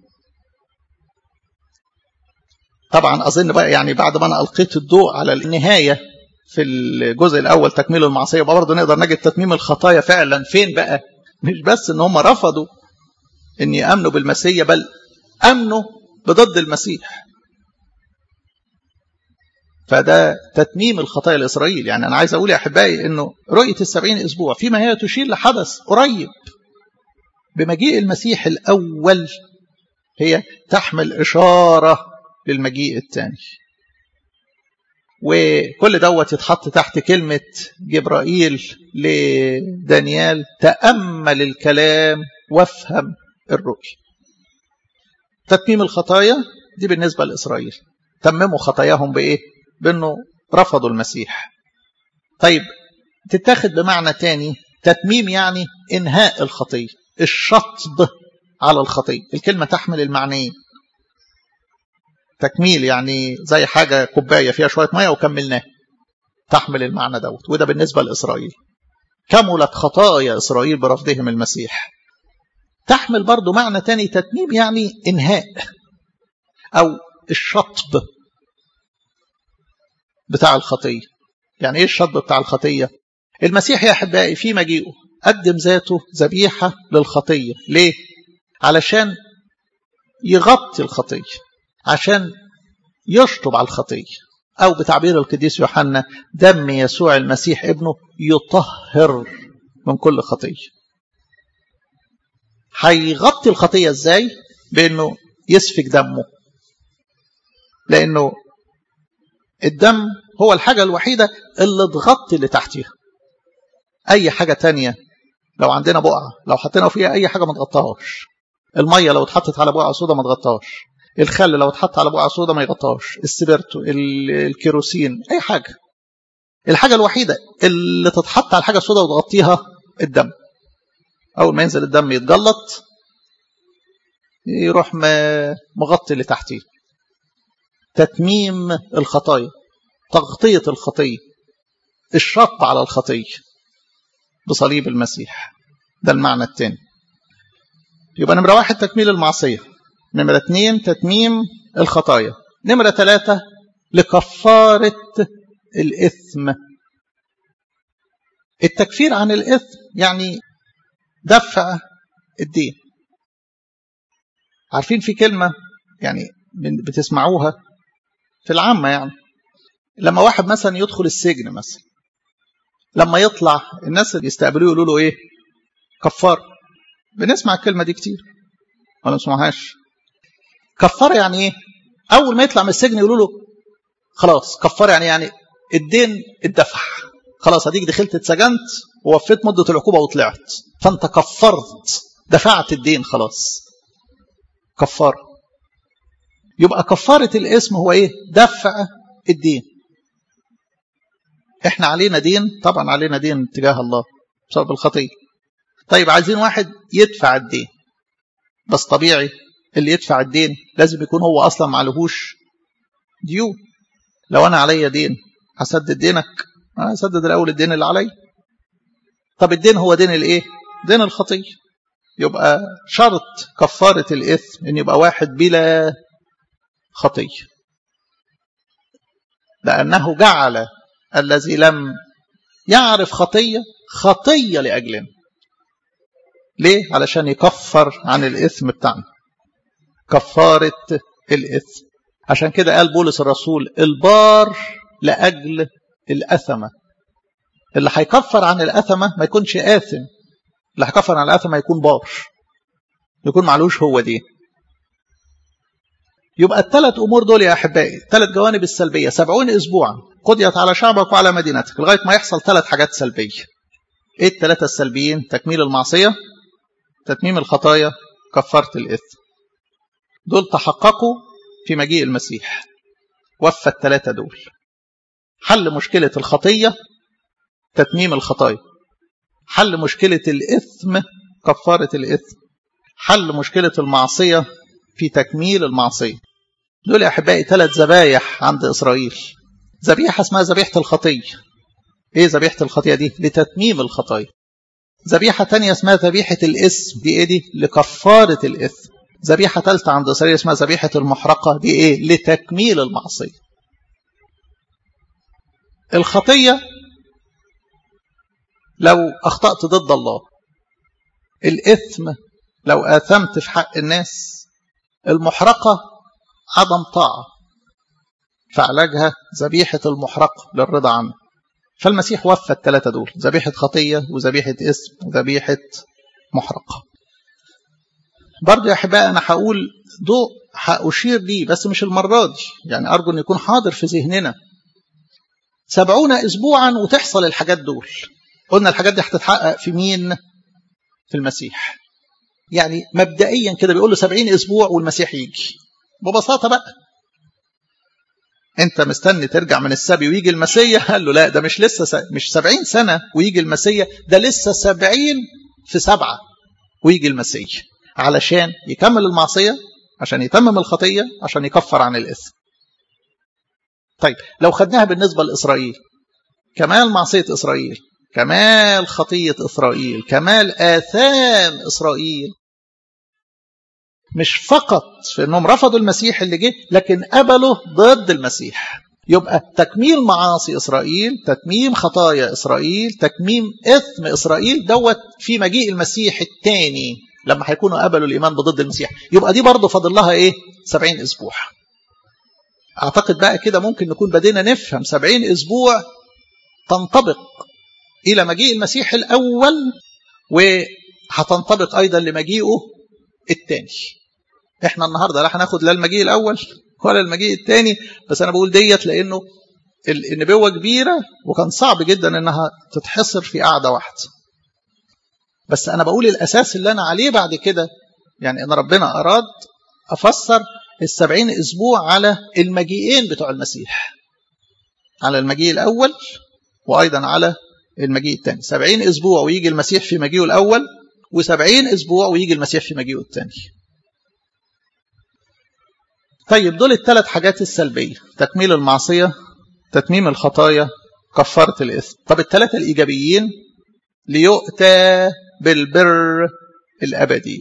طبعا اظن بقى يعني بعد ما انا القيت الضوء على النهايه في الجزء الاول تكميل المعصيه يبقى برضه نقدر نجد تتميم الخطايا فعلا فين بقى مش بس ان هم رفضوا ان يامنوا بالمسيح بل امنوا بضد المسيح فده تتميم الخطايا لاسرائيل يعني انا عايز اقول يا احبائي انه رؤيه السبعين اسبوع فيما هي تشير لحدث قريب بمجيء المسيح الاول هي تحمل اشاره للمجيء الثاني وكل دوت يتحط تحت كلمة جبرائيل لدانيال تأمل الكلام وافهم الرؤية تتميم الخطايا دي بالنسبة لإسرائيل تمموا خطاياهم بإيه؟ بأنه رفضوا المسيح طيب تتاخد بمعنى تاني تتميم يعني إنهاء الخطية الشطب على الخطية الكلمة تحمل المعنيين تكميل يعني زي حاجة كوباية فيها شوية مية وكملناها تحمل المعنى دوت وده بالنسبة لإسرائيل كملت خطايا إسرائيل برفضهم المسيح تحمل برضو معنى تاني تتميم يعني إنهاء أو الشطب بتاع الخطية يعني إيه الشطب بتاع الخطية المسيح يا أحبائي في مجيئه قدم ذاته ذبيحة للخطية ليه علشان يغطي الخطيه عشان يشطب على الخطية أو بتعبير القديس يوحنا دم يسوع المسيح ابنه يطهر من كل خطية هيغطي الخطية ازاي بأنه يسفك دمه لأنه الدم هو الحاجة الوحيدة اللي تغطي اللي تحتيها أي حاجة تانية لو عندنا بقعة لو حطينا فيها أي حاجة ما تغطاهاش المية لو اتحطت على بقعة سودا ما تغطاهاش الخل لو اتحط على بقعة سودا ما يغطاهاش السبرتو الكيروسين أي حاجة الحاجة الوحيدة اللي تتحط على الحاجة السوداء وتغطيها الدم أول ما ينزل الدم يتجلط يروح مغطي اللي تحتيه تتميم الخطايا تغطية الخطية الشق على الخطية بصليب المسيح ده المعنى الثاني يبقى نمرة واحد تكميل المعصية نمرة اثنين تتميم الخطايا نمرة ثلاثة لكفارة الإثم التكفير عن الإثم يعني دفع الدين عارفين في كلمة يعني بتسمعوها في العامة يعني لما واحد مثلا يدخل السجن مثلا لما يطلع الناس اللي يستقبلوه يقولوا له ايه كفار بنسمع الكلمة دي كتير ولا نسمعهاش كفار يعني ايه اول ما يطلع من السجن يقولوا له خلاص كفار يعني يعني الدين اتدفع خلاص اديك دخلت اتسجنت ووفيت مدة العقوبة وطلعت فانت كفرت دفعت الدين خلاص كفار يبقى كفارة الاسم هو ايه دفع الدين احنا علينا دين طبعا علينا دين تجاه الله بسبب الخطية طيب عايزين واحد يدفع الدين بس طبيعي اللي يدفع الدين لازم يكون هو اصلا معلهوش ديون لو انا عليا دين هسدد دينك هسدد الاول الدين اللي عليا طب الدين هو دين الايه دين الخطيه يبقى شرط كفاره الاثم ان يبقى واحد بلا خطيه لانه جعل الذي لم يعرف خطيه خطيه لاجلنا ليه علشان يكفر عن الاثم بتاعنا كفاره الاثم عشان كده قال بولس الرسول البار لاجل الاثمه اللي هيكفر عن الاثمه ما يكونش اثم اللي هيكفر عن الاثمه يكون بار يكون معلوش هو دي يبقى الثلاث امور دول يا احبائي ثلاث جوانب السلبيه سبعون اسبوعا قضيت على شعبك وعلى مدينتك لغايه ما يحصل ثلاث حاجات سلبيه ايه الثلاثه السلبيين تكميل المعصيه تتميم الخطايا كفاره الاثم دول تحققوا في مجيء المسيح وفى الثلاثه دول حل مشكله الخطيه تتميم الخطايا حل مشكله الاثم كفاره الاثم حل مشكله المعصيه في تكميل المعصيه دول يا احبائي ثلاث ذبايح عند اسرائيل ذبيحه اسمها ذبيحه الخطيه ايه ذبيحه الخطيه دي لتتميم الخطايا ذبيحه تانية اسمها ذبيحه الاسم دي ايه دي لكفاره الاثم ذبيحه ثالثه عند اسرائيل اسمها ذبيحه المحرقه دي ايه لتكميل المعصيه الخطيه لو اخطات ضد الله الاثم لو اثمت في حق الناس المحرقه عدم طاعه فعلاجها ذبيحه المحرقه للرضا عنه فالمسيح وفى الثلاثه دول ذبيحه خطيه وذبيحه اسم وذبيحه محرقه برضه يا احبائي انا هقول ضوء هاشير ليه بس مش المره دي يعني ارجو ان يكون حاضر في ذهننا سبعون اسبوعا وتحصل الحاجات دول قلنا الحاجات دي هتتحقق في مين في المسيح يعني مبدئيا كده بيقول له سبعين اسبوع والمسيح يجي ببساطه بقى انت مستني ترجع من السبي ويجي المسيح قال له لا ده مش لسه س... مش سبعين سنه ويجي المسيح ده لسه سبعين في سبعه ويجي المسيح علشان يكمل المعصيه عشان يتمم الخطيه عشان يكفر عن الاثم طيب لو خدناها بالنسبه لاسرائيل كمال معصيه اسرائيل كمال خطيه اسرائيل كمال اثام اسرائيل مش فقط في انهم رفضوا المسيح اللي جه لكن قبلوا ضد المسيح يبقى تكميل معاصي اسرائيل تتميم خطايا اسرائيل تكميم اثم اسرائيل دوت في مجيء المسيح الثاني لما هيكونوا قبلوا الايمان بضد المسيح يبقى دي برضه فاضل لها ايه 70 اسبوع اعتقد بقى كده ممكن نكون بدينا نفهم 70 اسبوع تنطبق الى مجيء المسيح الاول وهتنطبق ايضا لمجيئه الثاني احنا النهارده لا هناخد لا المجيء الاول ولا المجيء الثاني بس انا بقول ديت لانه النبوه كبيره وكان صعب جدا انها تتحصر في قعده واحده بس انا بقول الاساس اللي انا عليه بعد كده يعني ان ربنا اراد افسر السبعين اسبوع على المجيئين بتوع المسيح على المجيء الاول وايضا على المجيء الثاني سبعين اسبوع ويجي المسيح في مجيئه الاول وسبعين اسبوع ويجي المسيح في مجيئه الثاني طيب دول الثلاث حاجات السلبيه تكميل المعصيه تتميم الخطايا كفاره الاثم طب الثلاثه الايجابيين ليؤتى بالبر الابدي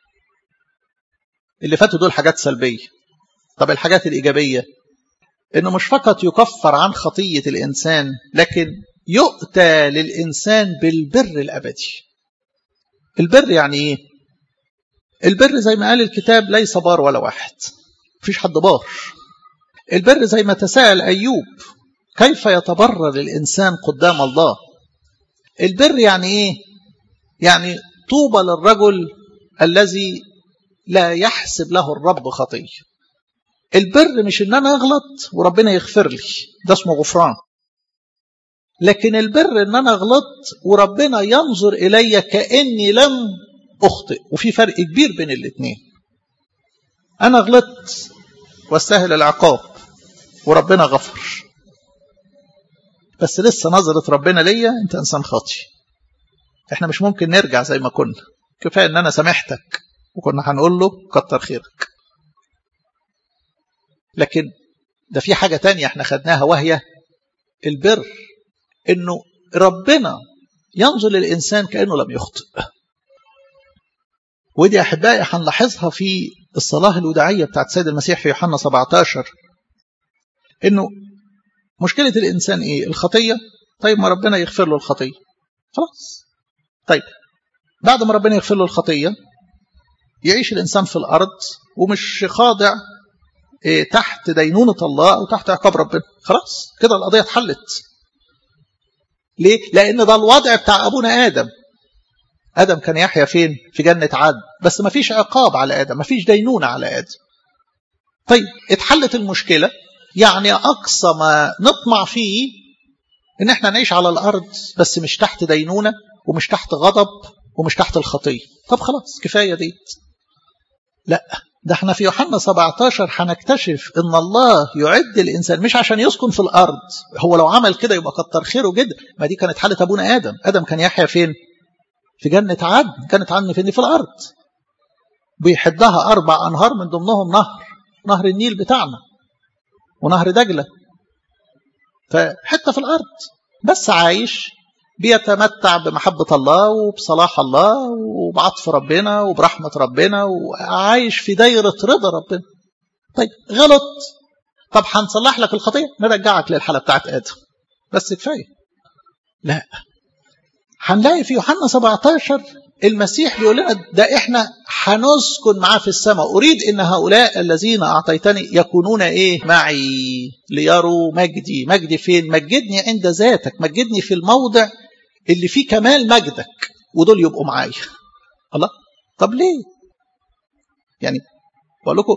اللي فاتوا دول حاجات سلبيه طب الحاجات الايجابيه انه مش فقط يكفر عن خطيه الانسان لكن يؤتى للانسان بالبر الابدي البر يعني ايه البر زي ما قال الكتاب ليس بار ولا واحد مفيش حد بار البر زي ما تساءل ايوب كيف يتبرر الانسان قدام الله البر يعني ايه يعني طوبى للرجل الذي لا يحسب له الرب خطيه البر مش ان انا اغلط وربنا يغفر لي ده اسمه غفران لكن البر ان انا غلطت وربنا ينظر الي كاني لم اخطئ وفي فرق كبير بين الاثنين انا غلطت واستاهل العقاب وربنا غفر بس لسه نظرة ربنا ليا انت انسان خاطي احنا مش ممكن نرجع زي ما كنا كفايه ان انا سامحتك وكنا هنقول له كتر خيرك لكن ده في حاجة تانية احنا خدناها وهي البر انه ربنا ينظر للإنسان كأنه لم يخطئ ودي أحبائي هنلاحظها في الصلاة الوداعية بتاعت سيد المسيح في يوحنا 17 انه مشكلة الإنسان ايه الخطية طيب ما ربنا يغفر له الخطية خلاص طيب بعد ما ربنا يغفر له الخطية يعيش الإنسان في الأرض ومش خاضع إيه تحت دينونة الله أو تحت عقاب ربنا خلاص كده القضية اتحلت ليه؟ لأن ده الوضع بتاع أبونا آدم آدم كان يحيا فين؟ في جنة عدن بس ما فيش عقاب على آدم ما فيش دينونة على آدم طيب اتحلت المشكلة يعني أقصى ما نطمع فيه إن احنا نعيش على الأرض بس مش تحت دينونة ومش تحت غضب ومش تحت الخطية طب خلاص كفاية ديت لا ده احنا في يوحنا 17 هنكتشف ان الله يعد الانسان مش عشان يسكن في الارض هو لو عمل كده يبقى كتر خيره جدا ما دي كانت حاله ابونا ادم ادم كان يحيا فين في جنه عدن كانت عدن فين في الارض بيحدها اربع انهار من ضمنهم نهر نهر النيل بتاعنا ونهر دجله فحته في الارض بس عايش بيتمتع بمحبة الله وبصلاح الله وبعطف ربنا وبرحمة ربنا وعايش في دايرة رضا ربنا طيب غلط طب هنصلح لك الخطية نرجعك للحالة بتاعت آدم بس كفاية لا هنلاقي في يوحنا 17 المسيح بيقول لنا ده احنا هنسكن معاه في السماء اريد ان هؤلاء الذين اعطيتني يكونون ايه معي ليروا مجدي مجدي فين مجدني عند ذاتك مجدني في الموضع اللي فيه كمال مجدك ودول يبقوا معايا الله طب ليه يعني بقول لكم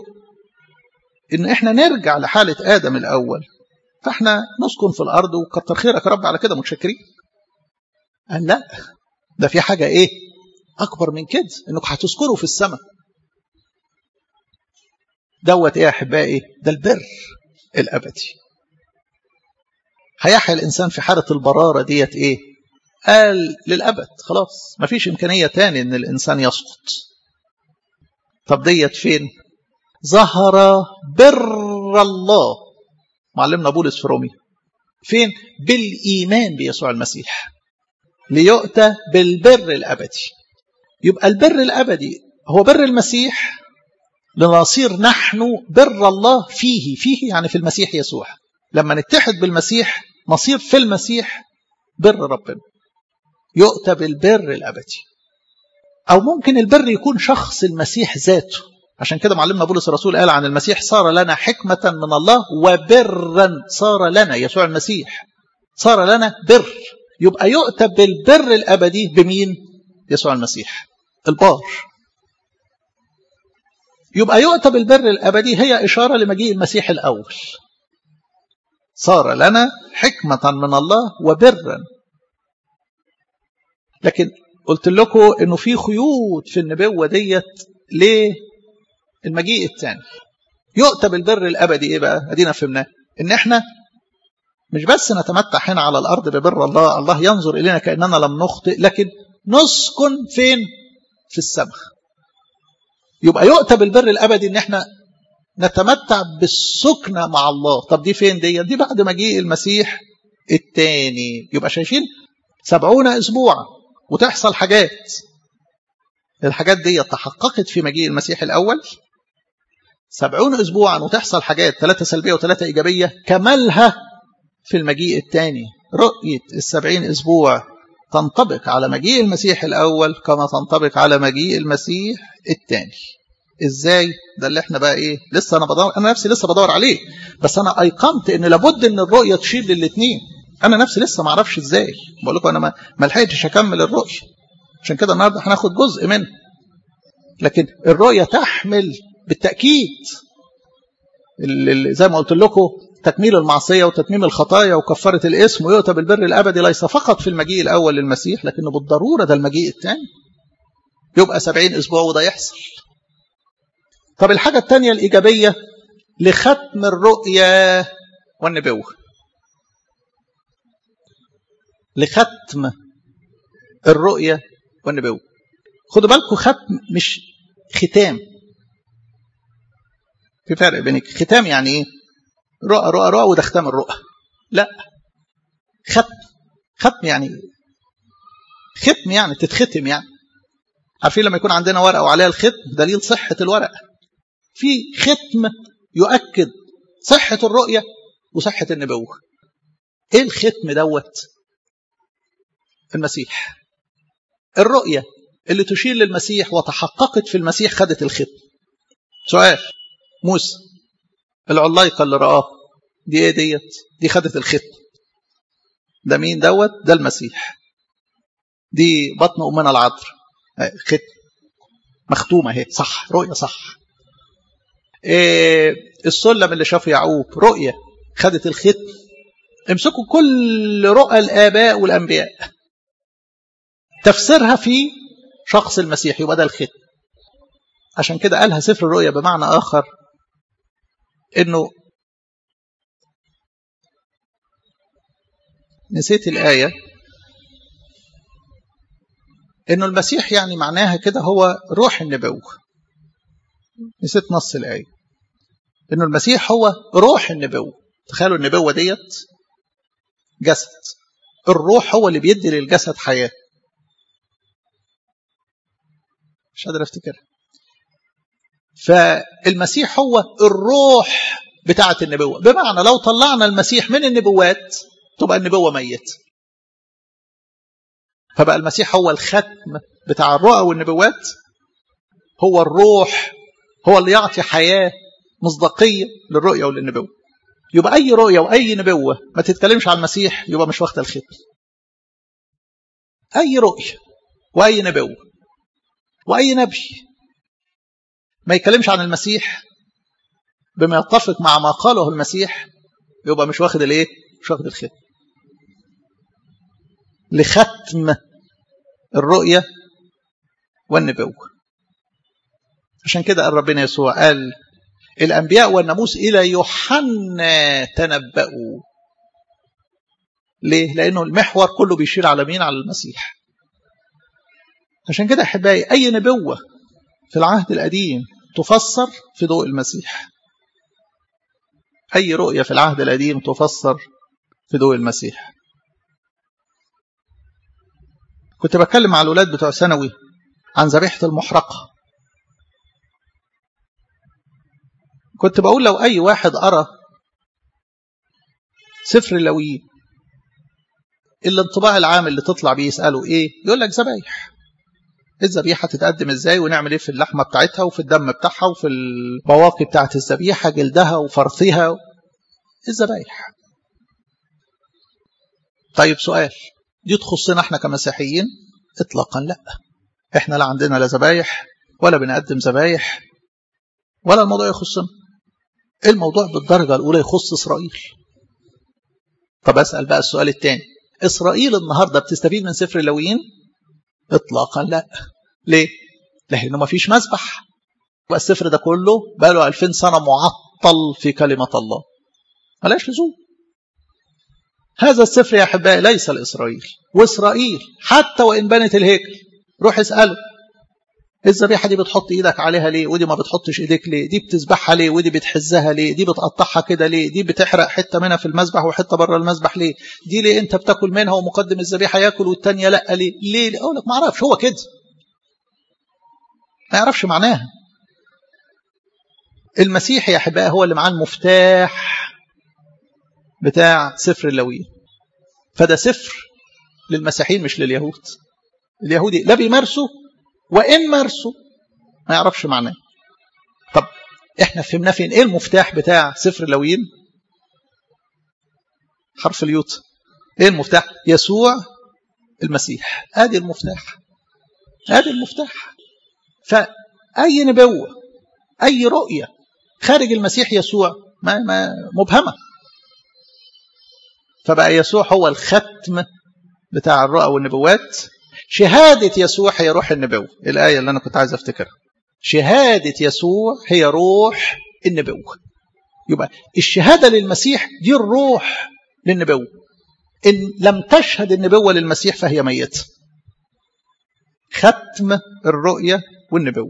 ان احنا نرجع لحاله ادم الاول فاحنا نسكن في الارض وكتر خيرك يا رب على كده متشكرين قال لا ده في حاجه ايه اكبر من كده انكم هتذكروا في السماء دوت ايه يا احبائي ده البر الابدي هيحيا الانسان في حاله البراره ديت ايه قال للابد خلاص مفيش امكانيه تاني ان الانسان يسقط طب ديت فين ظهر بر الله معلمنا بولس في روميا فين بالايمان بيسوع المسيح ليؤتى بالبر الابدي يبقى البر الابدي هو بر المسيح لنصير نحن بر الله فيه فيه يعني في المسيح يسوع لما نتحد بالمسيح نصير في المسيح بر ربنا يؤتى بالبر الابدي او ممكن البر يكون شخص المسيح ذاته عشان كده معلمنا بولس الرسول قال عن المسيح صار لنا حكمة من الله وبرا صار لنا يسوع المسيح صار لنا بر يبقى يؤتى بالبر الابدي بمين يسوع المسيح البار يبقى يؤتى بالبر الأبدي هي إشارة لمجيء المسيح الأول صار لنا حكمة من الله وبرا لكن قلت لكم انه في خيوط في النبوة ديت للمجيء الثاني يؤتى بالبر الابدي ايه بقى ادينا فهمناه ان احنا مش بس نتمتع هنا على الارض ببر الله الله ينظر الينا كاننا لم نخطئ لكن نسكن فين في السماء يبقى يؤتى بالبر الابدي ان احنا نتمتع بالسكنة مع الله طب دي فين دي دي بعد مجيء المسيح التاني يبقى شايفين سبعون أسبوعا وتحصل حاجات الحاجات دي تحققت في مجيء المسيح الأول سبعون أسبوعا وتحصل حاجات ثلاثة سلبية وثلاثة إيجابية كمالها في المجيء الثاني رؤية السبعين أسبوع تنطبق على مجيء المسيح الأول كما تنطبق على مجيء المسيح الثاني ازاي ده اللي احنا بقى ايه لسه انا بدور انا نفسي لسه بدور عليه بس انا ايقنت ان لابد ان الرؤيه تشيل للاثنين انا نفسي لسه ما اعرفش ازاي بقول لكم انا ما, ما لحقتش اكمل الرؤيه عشان كده النهارده هناخد جزء منه لكن الرؤيه تحمل بالتاكيد زي ما قلت لكم تكميل المعصية وتتميم الخطايا وكفارة الاسم ويؤتى بالبر الأبدي ليس فقط في المجيء الأول للمسيح لكنه بالضرورة ده المجيء الثاني يبقى سبعين أسبوع وده يحصل طب الحاجة الثانية الإيجابية لختم الرؤيا والنبوة لختم الرؤيا والنبوة خدوا بالكم ختم مش ختام في فرق بين ختام يعني ايه رؤى رؤى رؤى وده ختام الرؤى لا ختم ختم يعني ختم يعني تتختم يعني عارفين لما يكون عندنا ورقه وعليها الختم دليل صحه الورقه في ختم يؤكد صحة الرؤية وصحة النبوة ايه الختم دوت المسيح الرؤية اللي تشير للمسيح وتحققت في المسيح خدت الختم سؤال موسى العلايقة اللي رآه دي ايه ديت دي خدت الختم ده مين دوت ده المسيح دي بطن أمنا العذراء ختم مختومة اهي صح رؤية صح إيه السلم اللي شافه يعقوب رؤية خدت الختم امسكوا كل رؤى الآباء والأنبياء تفسيرها في شخص المسيح يبقى ده الختم عشان كده قالها سفر الرؤيا بمعنى آخر إنه نسيت الآية إنه المسيح يعني معناها كده هو روح النبوة نسيت نص الآية إنه المسيح هو روح النبوة تخيلوا النبوة ديت جسد الروح هو اللي بيدي للجسد حياة مش قادر افتكرها فالمسيح هو الروح بتاعة النبوة بمعنى لو طلعنا المسيح من النبوات تبقى النبوة ميت فبقى المسيح هو الختم بتاع الرؤى والنبوات هو الروح هو اللي يعطي حياة مصداقية للرؤية وللنبوة يبقى أي رؤية وأي نبوة ما تتكلمش عن المسيح يبقى مش واخدة الختم أي رؤية وأي نبوة وأي نبي ما يتكلمش عن المسيح بما يتفق مع ما قاله المسيح يبقى مش واخد الايه مش واخد الختم لختم الرؤية والنبوة عشان كده قال ربنا يسوع قال الأنبياء والناموس إلى يوحنا تنبأوا ليه؟ لأنه المحور كله بيشير على مين؟ على المسيح عشان كده أحبائي أي نبوة في العهد القديم تفسر في ضوء المسيح أي رؤية في العهد القديم تفسر في ضوء المسيح كنت بتكلم مع الأولاد بتوع ثانوي عن ذبيحة المحرقة كنت بقول لو أي واحد قرأ سفر اللويين الانطباع العام اللي تطلع بيه يسأله إيه يقول لك ذبايح الذبيحة تتقدم ازاي ونعمل ايه في اللحمة بتاعتها وفي الدم بتاعها وفي البواقي بتاعت الذبيحة جلدها وفرثها الذبايح طيب سؤال دي تخصنا احنا كمسيحيين اطلاقا لا احنا لا عندنا لا ذبايح ولا بنقدم ذبايح ولا الموضوع يخصنا الموضوع بالدرجة الأولى يخص إسرائيل طب أسأل بقى السؤال الثاني إسرائيل النهاردة بتستفيد من سفر اللويين إطلاقا لا ليه لأنه ما فيش مسبح بقى السفر ده كله بقى له 2000 سنة معطل في كلمة الله ملاش لزوم هذا السفر يا أحبائي ليس لإسرائيل وإسرائيل حتى وإن بنت الهيكل روح اسأله الذبيحة دي بتحط ايدك عليها ليه ودي ما بتحطش ايديك ليه دي بتذبحها ليه ودي بتحزها ليه دي بتقطعها كده ليه دي بتحرق حتة منها في المذبح وحتة بره المذبح ليه دي ليه انت بتاكل منها ومقدم الذبيحة ياكل والتانية لا ليه ليه, ليه؟ اقول لك ما اعرفش هو كده ما يعرفش معناها المسيح يا احبائي هو اللي معاه المفتاح بتاع سفر اللويين فده سفر للمسيحيين مش لليهود اليهودي لا بيمارسوا وإن مارسوا ما يعرفش معناه طب احنا فهمنا فين ايه المفتاح بتاع سفر اللويين حرف اليوت ايه المفتاح يسوع المسيح ادي المفتاح ادي المفتاح فاي نبوه اي رؤيه خارج المسيح يسوع ما ما مبهمه فبقى يسوع هو الختم بتاع الرؤى والنبوات شهادة يسوع هي روح النبوة الآية اللي أنا كنت عايز أفتكرها شهادة يسوع هي روح النبوة يبقى الشهادة للمسيح دي الروح للنبوة إن لم تشهد النبوة للمسيح فهي ميتة ختم الرؤية والنبوة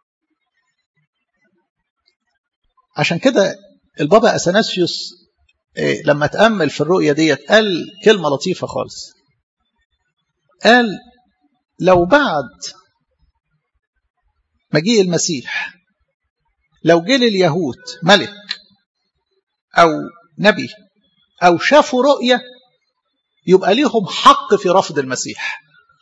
عشان كده البابا أثناسيوس لما تأمل في الرؤية ديت قال كلمة لطيفة خالص قال لو بعد مجيء المسيح لو جه لليهود ملك أو نبي أو شافوا رؤية يبقى ليهم حق في رفض المسيح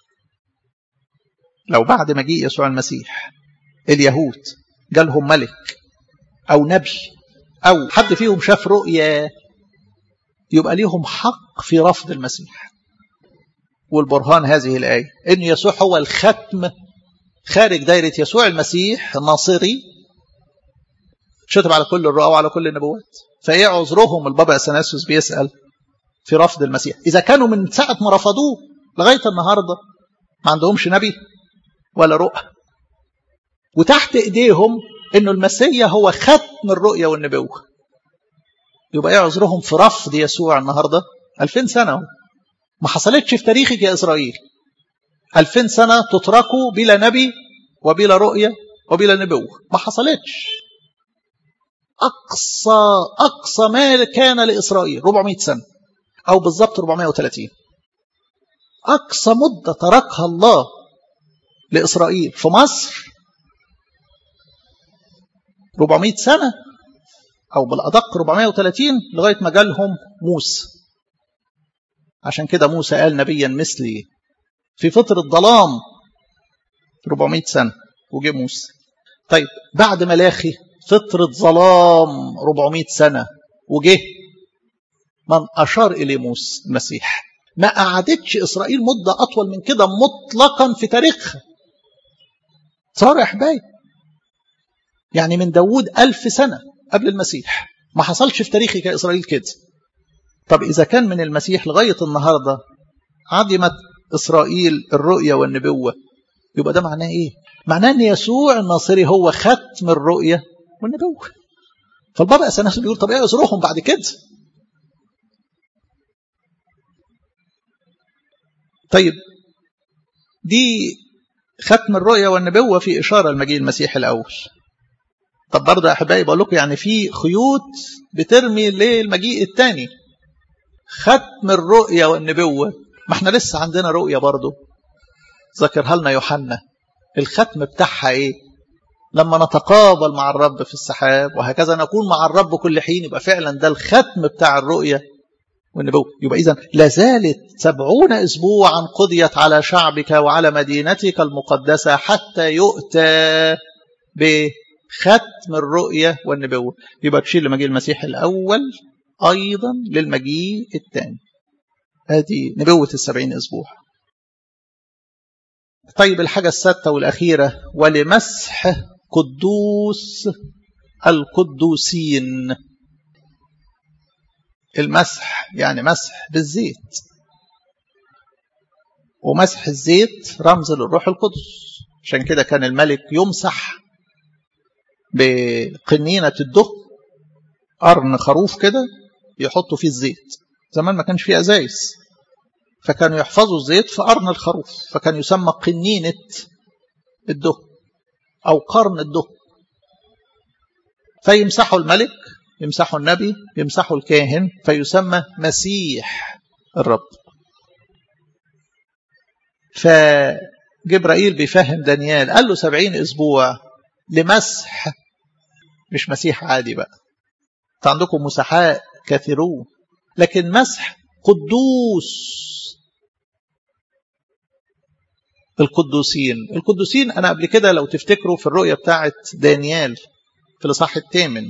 لو بعد مجيء يسوع المسيح اليهود جالهم ملك أو نبي أو حد فيهم شاف رؤية يبقى ليهم حق في رفض المسيح والبرهان هذه الآية إن يسوع هو الختم خارج دايرة يسوع المسيح الناصري شتم على كل الرؤى وعلى كل النبوات فإيه عذرهم البابا أثناسيوس بيسأل في رفض المسيح إذا كانوا من ساعة ما رفضوه لغاية النهاردة ما عندهمش نبي ولا رؤى وتحت إيديهم إنه المسيح هو ختم الرؤية والنبوة يبقى إيه عذرهم في رفض يسوع النهاردة 2000 سنة ما حصلتش في تاريخك يا إسرائيل ألفين سنة تتركوا بلا نبي وبلا رؤية وبلا نبوة ما حصلتش أقصى أقصى ما كان لإسرائيل 400 سنة أو بالضبط 430 أقصى مدة تركها الله لإسرائيل في مصر 400 سنة أو بالأدق 430 لغاية ما جالهم موسى عشان كده موسى قال نبيا مثلي في فترة ظلام 400 سنة وجه موسى طيب بعد ملاخي فترة ظلام 400 سنة وجه من أشار إليه موسى المسيح ما قعدتش إسرائيل مدة أطول من كده مطلقا في تاريخها صار يا حبايب يعني من داوود ألف سنة قبل المسيح ما حصلش في تاريخك يا إسرائيل كده طب إذا كان من المسيح لغاية النهاردة عدمت إسرائيل الرؤية والنبوة يبقى ده معناه إيه؟ معناه أن يسوع الناصري هو ختم الرؤية والنبوة فالبابا أثناس بيقول طب إيه يزورهم بعد كده؟ طيب دي ختم الرؤية والنبوة في إشارة المجيء المسيح الأول طب برضه يا أحبائي بقول لكم يعني في خيوط بترمي للمجيء الثاني ختم الرؤية والنبوة ما احنا لسه عندنا رؤية برضه ذكرها لنا يوحنا الختم بتاعها ايه لما نتقابل مع الرب في السحاب وهكذا نكون مع الرب كل حين يبقى فعلا ده الختم بتاع الرؤية والنبوة يبقى إذا لازالت سبعون أسبوعا قضيت على شعبك وعلى مدينتك المقدسة حتى يؤتى بختم الرؤية والنبوة يبقى تشير لمجيء المسيح الأول أيضا للمجيء الثاني هذه نبوة السبعين أسبوع طيب الحاجة السادسة والأخيرة ولمسح قدوس القدوسين المسح يعني مسح بالزيت ومسح الزيت رمز للروح القدس عشان كده كان الملك يمسح بقنينة الدهن قرن خروف كده يحطوا فيه الزيت زمان ما كانش فيه ازايز فكانوا يحفظوا الزيت في قرن الخروف فكان يسمى قنينة الدهن أو قرن الدهن فيمسحوا الملك يمسحوا النبي يمسحوا الكاهن فيسمى مسيح الرب فجبرائيل بيفهم دانيال قال له سبعين أسبوع لمسح مش مسيح عادي بقى انت عندكم مسحاء كثيرون لكن مسح قدوس القدوسين القدوسين أنا قبل كده لو تفتكروا في الرؤية بتاعت دانيال في الإصحاح الثامن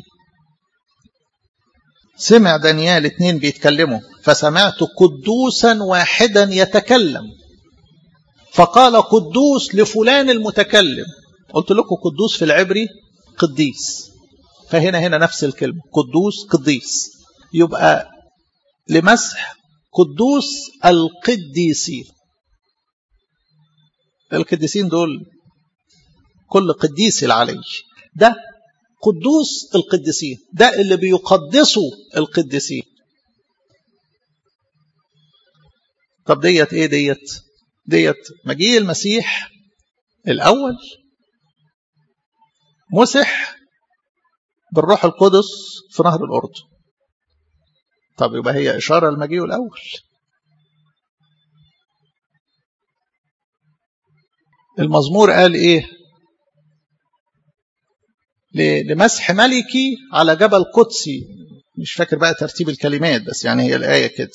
سمع دانيال اتنين بيتكلموا فسمعت قدوسا واحدا يتكلم فقال قدوس لفلان المتكلم قلت لكم قدوس في العبري قديس فهنا هنا نفس الكلمة قدوس قديس يبقى لمسح قدوس القديسين القديسين دول كل قديس العلي ده قدوس القديسين ده اللي بيقدسوا القديسين طب ديت ايه ديت ديت مجيء المسيح الاول مسح بالروح القدس في نهر الاردن طب يبقى هي اشاره لمجيئه الاول المزمور قال ايه لمسح ملكي على جبل قدسي مش فاكر بقى ترتيب الكلمات بس يعني هي الآية كده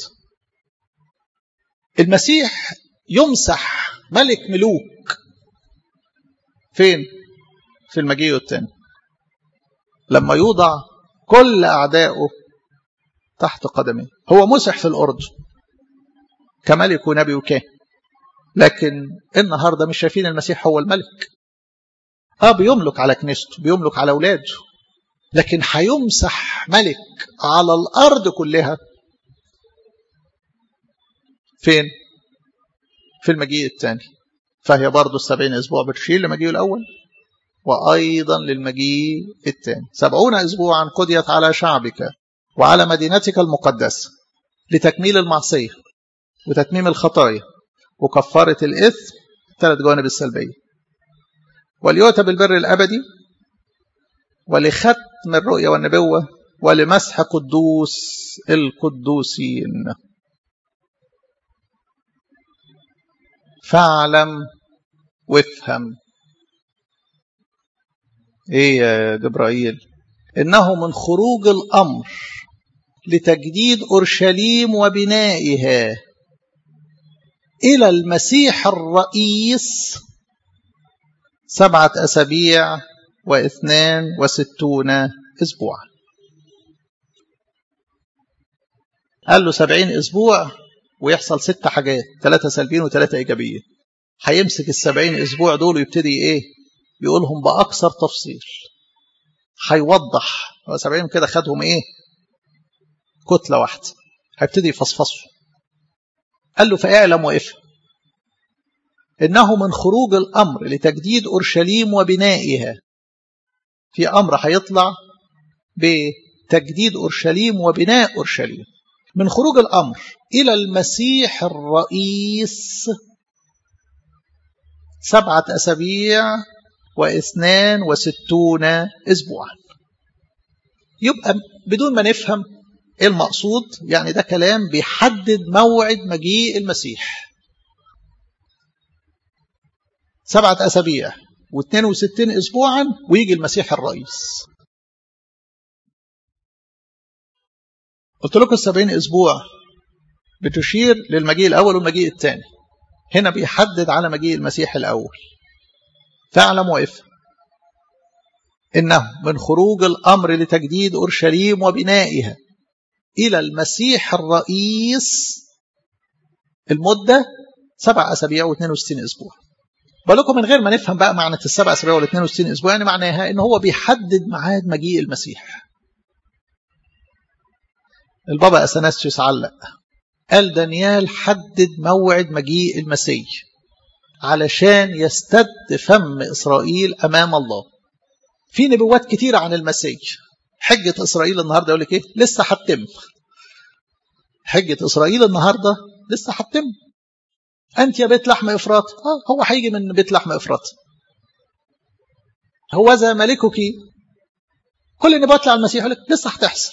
المسيح يمسح ملك ملوك فين في المجيء الثاني لما يوضع كل أعدائه تحت قدميه هو مسح في الأردن كملك ونبي وكاهن لكن النهارده مش شايفين المسيح هو الملك اه بيملك على كنيسته بيملك على اولاده لكن هيمسح ملك على الارض كلها فين في المجيء الثاني فهي برضه السبعين اسبوع بتشير لمجيء الاول وايضا للمجيء الثاني سبعون اسبوعا قضيت على شعبك وعلى مدينتك المقدسه لتكميل المعصيه وتتميم الخطايا وكفاره الاثم ثلاث جوانب السلبيه وليؤتى بالبر الأبدي ولختم الرؤيا والنبوة ولمسح قدوس القدوسين فاعلم وافهم ايه يا جبرائيل انه من خروج الامر لتجديد اورشليم وبنائها الى المسيح الرئيس سبعة أسابيع واثنان وستون أسبوعا قال له سبعين أسبوع ويحصل ست حاجات ثلاثة سلبيين وثلاثة إيجابيين هيمسك السبعين أسبوع دول ويبتدي إيه يقولهم بأكثر تفصيل هيوضح هو سبعين كده خدهم إيه كتلة واحدة هيبتدي يفصفصوا قال له فاعلم وافهم إنه من خروج الأمر لتجديد أورشليم وبنائها في أمر هيطلع بتجديد أورشليم وبناء أورشليم من خروج الأمر إلى المسيح الرئيس سبعة أسابيع واثنان وستون أسبوعا يبقى بدون ما نفهم إيه المقصود يعني ده كلام بيحدد موعد مجيء المسيح سبعة أسابيع واثنين وستين أسبوعا ويجي المسيح الرئيس قلت لكم السبعين أسبوع بتشير للمجيء الأول والمجيء الثاني هنا بيحدد على مجيء المسيح الأول فاعلم وافهم إنه من خروج الأمر لتجديد أورشليم وبنائها إلى المسيح الرئيس المدة سبع أسابيع و62 أسبوع بقول لكم من غير ما نفهم بقى معنى السبع اسابيع وال 62 اسبوع يعني معناها ان هو بيحدد ميعاد مجيء المسيح البابا اثناسيوس علق قال دانيال حدد موعد مجيء المسيح علشان يستد فم اسرائيل امام الله في نبوات كتيرة عن المسيح حجة إسرائيل النهاردة يقول لك إيه لسه هتتم حجة إسرائيل النهاردة لسه هتتم أنت يا بيت لحم إفراط آه هو هيجي من بيت لحم إفراط هو ذا ملكك كل نبوات على المسيح يقول لك لسه هتحصل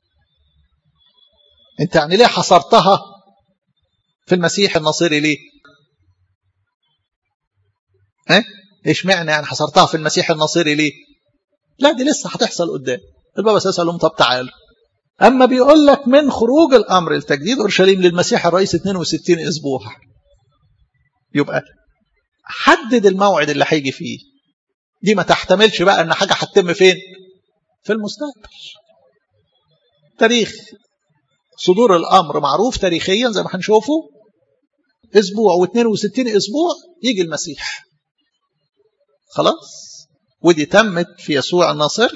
أنت يعني ليه حصرتها في المسيح النصيري ليه؟ ها؟ ايش معنى يعني حصرتها في المسيح النصيري ليه؟ لا دي لسه هتحصل قدام البابا سأل لهم طب تعالوا أما بيقول لك من خروج الأمر لتجديد أورشليم للمسيح الرئيس 62 أسبوع يبقى حدد الموعد اللي هيجي فيه دي ما تحتملش بقى أن حاجة هتتم فين في المستقبل تاريخ صدور الأمر معروف تاريخيا زي ما هنشوفه أسبوع و62 أسبوع يجي المسيح خلاص ودي تمت في يسوع الناصر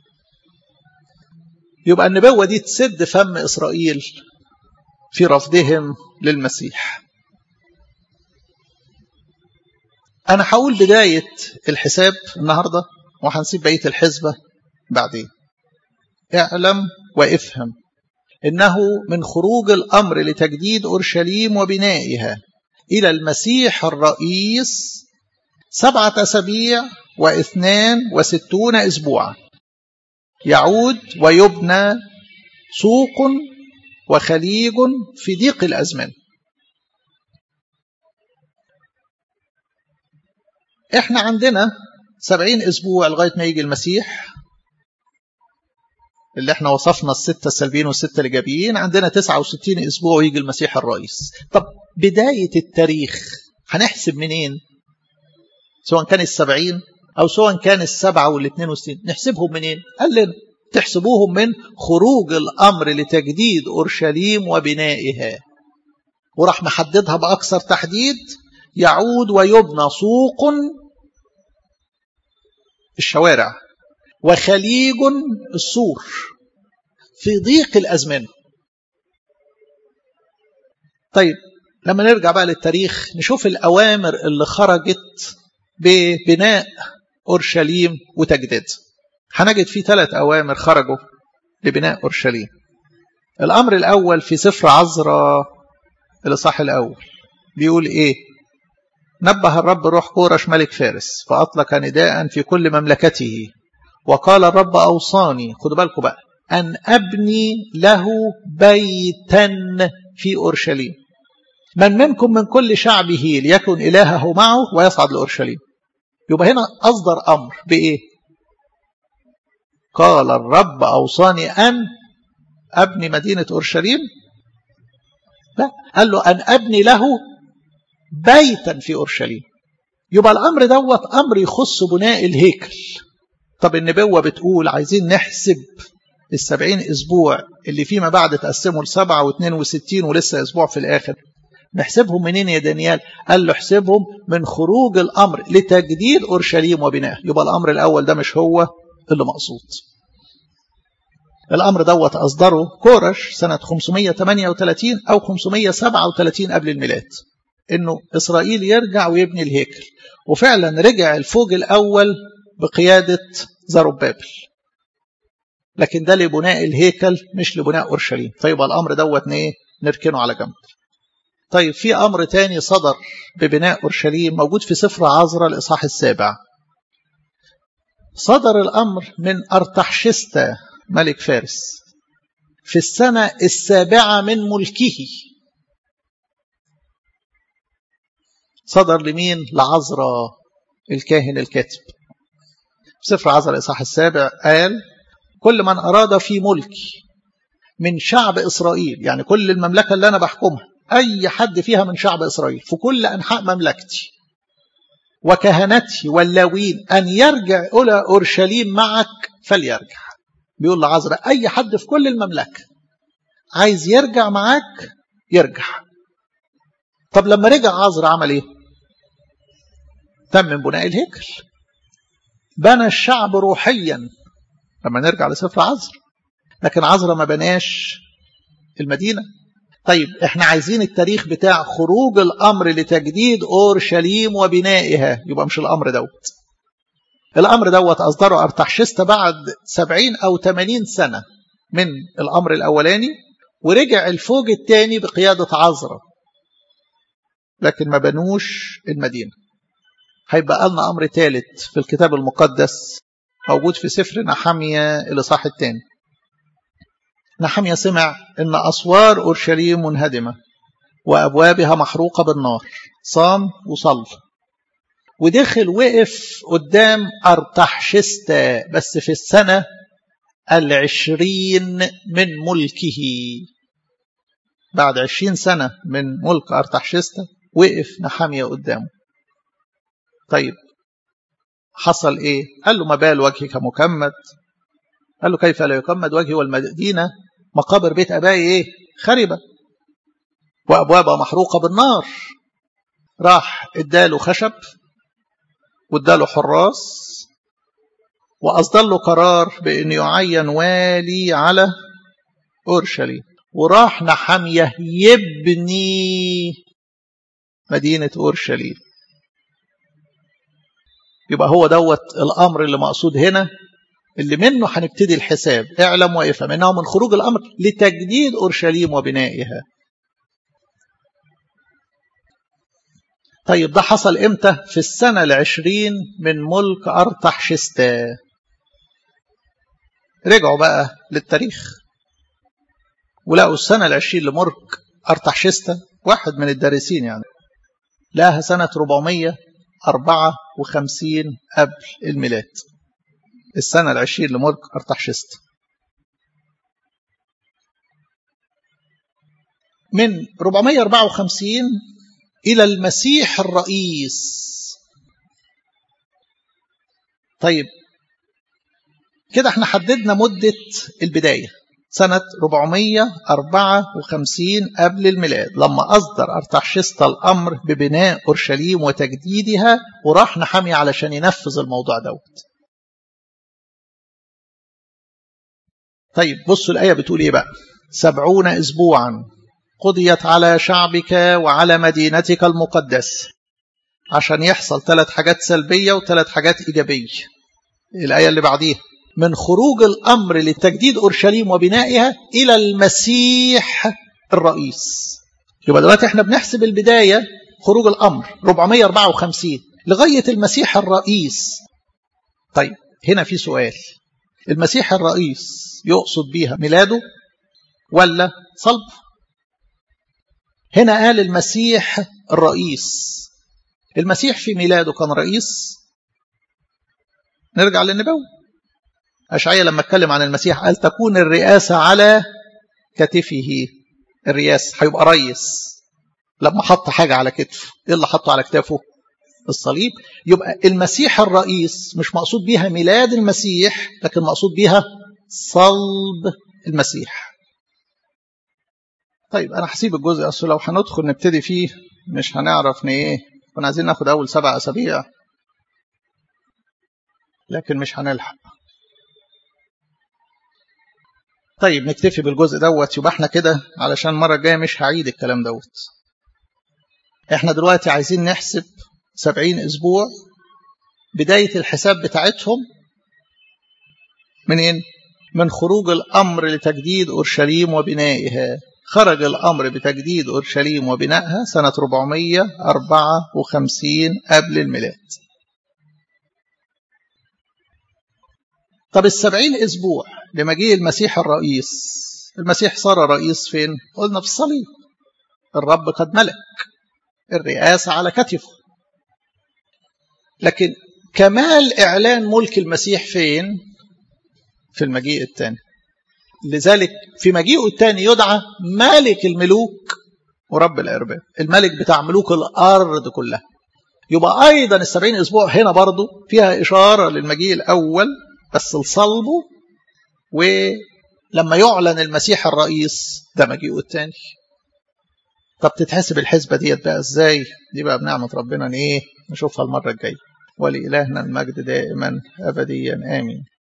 يبقى النبوة دي تسد فم إسرائيل في رفضهم للمسيح أنا هقول بداية الحساب النهاردة وهنسيب بقية الحسبة بعدين اعلم وافهم إنه من خروج الأمر لتجديد أورشليم وبنائها إلى المسيح الرئيس سبعة أسابيع واثنان وستون أسبوعا يعود ويبنى سوق وخليج في ضيق الأزمان احنا عندنا سبعين أسبوع لغاية ما يجي المسيح اللي احنا وصفنا الستة السلبيين والستة الإيجابيين عندنا تسعة وستين أسبوع ويجي المسيح الرئيس طب بداية التاريخ هنحسب منين سواء كان السبعين أو سواء كان السبعة والاثنين والستين نحسبهم منين قال لنا تحسبوهم من خروج الأمر لتجديد أورشليم وبنائها وراح محددها بأكثر تحديد يعود ويبنى سوق الشوارع وخليج السور في ضيق الأزمان طيب لما نرجع بقى للتاريخ نشوف الأوامر اللي خرجت ببناء أورشليم وتجديد هنجد فيه ثلاث أوامر خرجوا لبناء أورشليم الأمر الأول في سفر عزرا الإصحاح الأول بيقول إيه نبه الرب روح كورش ملك فارس فأطلق نداء في كل مملكته وقال الرب أوصاني خدوا بالكم بقى أن أبني له بيتا في أورشليم من منكم من كل شعبه ليكن إلهه معه ويصعد لأورشليم يبقى هنا أصدر أمر بإيه قال الرب أوصاني أن أبني مدينة أورشليم لا قال له أن أبني له بيتا في أورشليم يبقى الأمر دوت أمر يخص بناء الهيكل طب النبوة بتقول عايزين نحسب السبعين أسبوع اللي فيما بعد تقسموا لسبعة واثنين وستين ولسه أسبوع في الآخر نحسبهم منين يا دانيال قال له احسبهم من خروج الأمر لتجديد أورشليم وبنائه يبقى الأمر الأول ده مش هو اللي مقصود الأمر دوت أصدره كورش سنة 538 أو 537 قبل الميلاد إنه إسرائيل يرجع ويبني الهيكل وفعلا رجع الفوج الأول بقيادة زربابل لكن ده لبناء الهيكل مش لبناء أورشليم فيبقى الأمر دوت ايه نركنه على جنب طيب في أمر تاني صدر ببناء أورشليم موجود في سفر عزرا الإصحاح السابع صدر الأمر من أرتحشستا ملك فارس في السنة السابعة من ملكه صدر لمين لعزرا الكاهن الكاتب سفر عزرا الإصحاح السابع قال كل من أراد في ملكي من شعب إسرائيل يعني كل المملكة اللي أنا بحكمها أي حد فيها من شعب إسرائيل في كل أنحاء مملكتي وكهنتي واللاوين أن يرجع إلى أورشليم معك فليرجع بيقول لعزرا أي حد في كل المملكة عايز يرجع معاك يرجع طب لما رجع عزرا عمل إيه تم بناء الهيكل بنى الشعب روحيا لما نرجع لسفر عزر لكن عزر ما بناش المدينة طيب احنا عايزين التاريخ بتاع خروج الأمر لتجديد أورشليم وبنائها يبقى مش الأمر دوت الأمر دوت أصدره أرتحشست بعد سبعين أو ثمانين سنة من الأمر الأولاني ورجع الفوج الثاني بقيادة عزرة لكن ما بنوش المدينة هيبقى لنا أمر ثالث في الكتاب المقدس موجود في سفر نحمية الإصحاح الثاني نحمية سمع إن أسوار أورشليم منهدمة وأبوابها محروقة بالنار صام وصلى ودخل وقف قدام أرتحشستا بس في السنة العشرين من ملكه بعد عشرين سنة من ملك أرتحشستا وقف نحمية قدامه طيب حصل ايه قال له ما بال وجهك مكمد قال له كيف لا يكمد وجهي والمدينة مقابر بيت أبائي ايه خربة وأبوابها محروقة بالنار راح اداله خشب واداله حراس وأصدر له قرار بأن يعين والي على أورشليم وراح نحمية يبني مدينة أورشليم يبقى هو دوت الأمر اللي مقصود هنا اللي منه هنبتدي الحساب اعلم وافهم انه من خروج الامر لتجديد اورشليم وبنائها طيب ده حصل امتى في السنة العشرين من ملك أرتحشستا رجعوا بقى للتاريخ ولقوا السنة العشرين لملك أرتحشستا واحد من الدارسين يعني لقاها سنة 454 قبل الميلاد السنة العشرين لملك أرتحشستا من 454 إلى المسيح الرئيس طيب كده احنا حددنا مدة البداية سنة 454 قبل الميلاد لما أصدر أرتحشستا الأمر ببناء أورشليم وتجديدها وراح نحمي علشان ينفذ الموضوع دوت طيب بصوا الآية بتقول إيه بقى سبعون أسبوعا قضيت على شعبك وعلى مدينتك المقدسة عشان يحصل ثلاث حاجات سلبية وثلاث حاجات إيجابية الآية اللي بعديها من خروج الأمر لتجديد أورشليم وبنائها إلى المسيح الرئيس يبقى دلوقتي احنا بنحسب البداية خروج الأمر 454 لغاية المسيح الرئيس طيب هنا في سؤال المسيح الرئيس يقصد بيها ميلاده ولا صلبه هنا قال المسيح الرئيس المسيح في ميلاده كان رئيس نرجع للنبوة أشعية لما اتكلم عن المسيح قال تكون الرئاسة على كتفه الرئاسة هيبقى رئيس لما حط حاجة على كتفه ايه اللي حطه على كتافه الصليب يبقى المسيح الرئيس مش مقصود بيها ميلاد المسيح لكن مقصود بيها صلب المسيح طيب انا هسيب الجزء اصل لو هندخل نبتدي فيه مش هنعرف ن ايه كنا عايزين ناخد اول سبع اسابيع لكن مش هنلحق طيب نكتفي بالجزء دوت يبقى احنا كده علشان المره الجايه مش هعيد الكلام دوت احنا دلوقتي عايزين نحسب سبعين اسبوع بدايه الحساب بتاعتهم منين من خروج الامر لتجديد اورشليم وبنائها خرج الأمر بتجديد أورشليم وبنائها سنة 454 قبل الميلاد طب السبعين أسبوع لمجيء المسيح الرئيس المسيح صار رئيس فين؟ قلنا في الصليب الرب قد ملك الرئاسة على كتفه لكن كمال إعلان ملك المسيح فين؟ في المجيء الثاني لذلك في مجيئه الثاني يدعى مالك الملوك ورب الأرباب الملك بتاع ملوك الأرض كلها يبقى أيضا السبعين أسبوع هنا برضو فيها إشارة للمجيء الأول بس لصلبه ولما يعلن المسيح الرئيس ده مجيئه الثاني طب تتحسب الحسبة ديت بقى ازاي دي بقى بنعمة ربنا ايه نشوفها المرة الجاية ولإلهنا المجد دائما أبديا آمين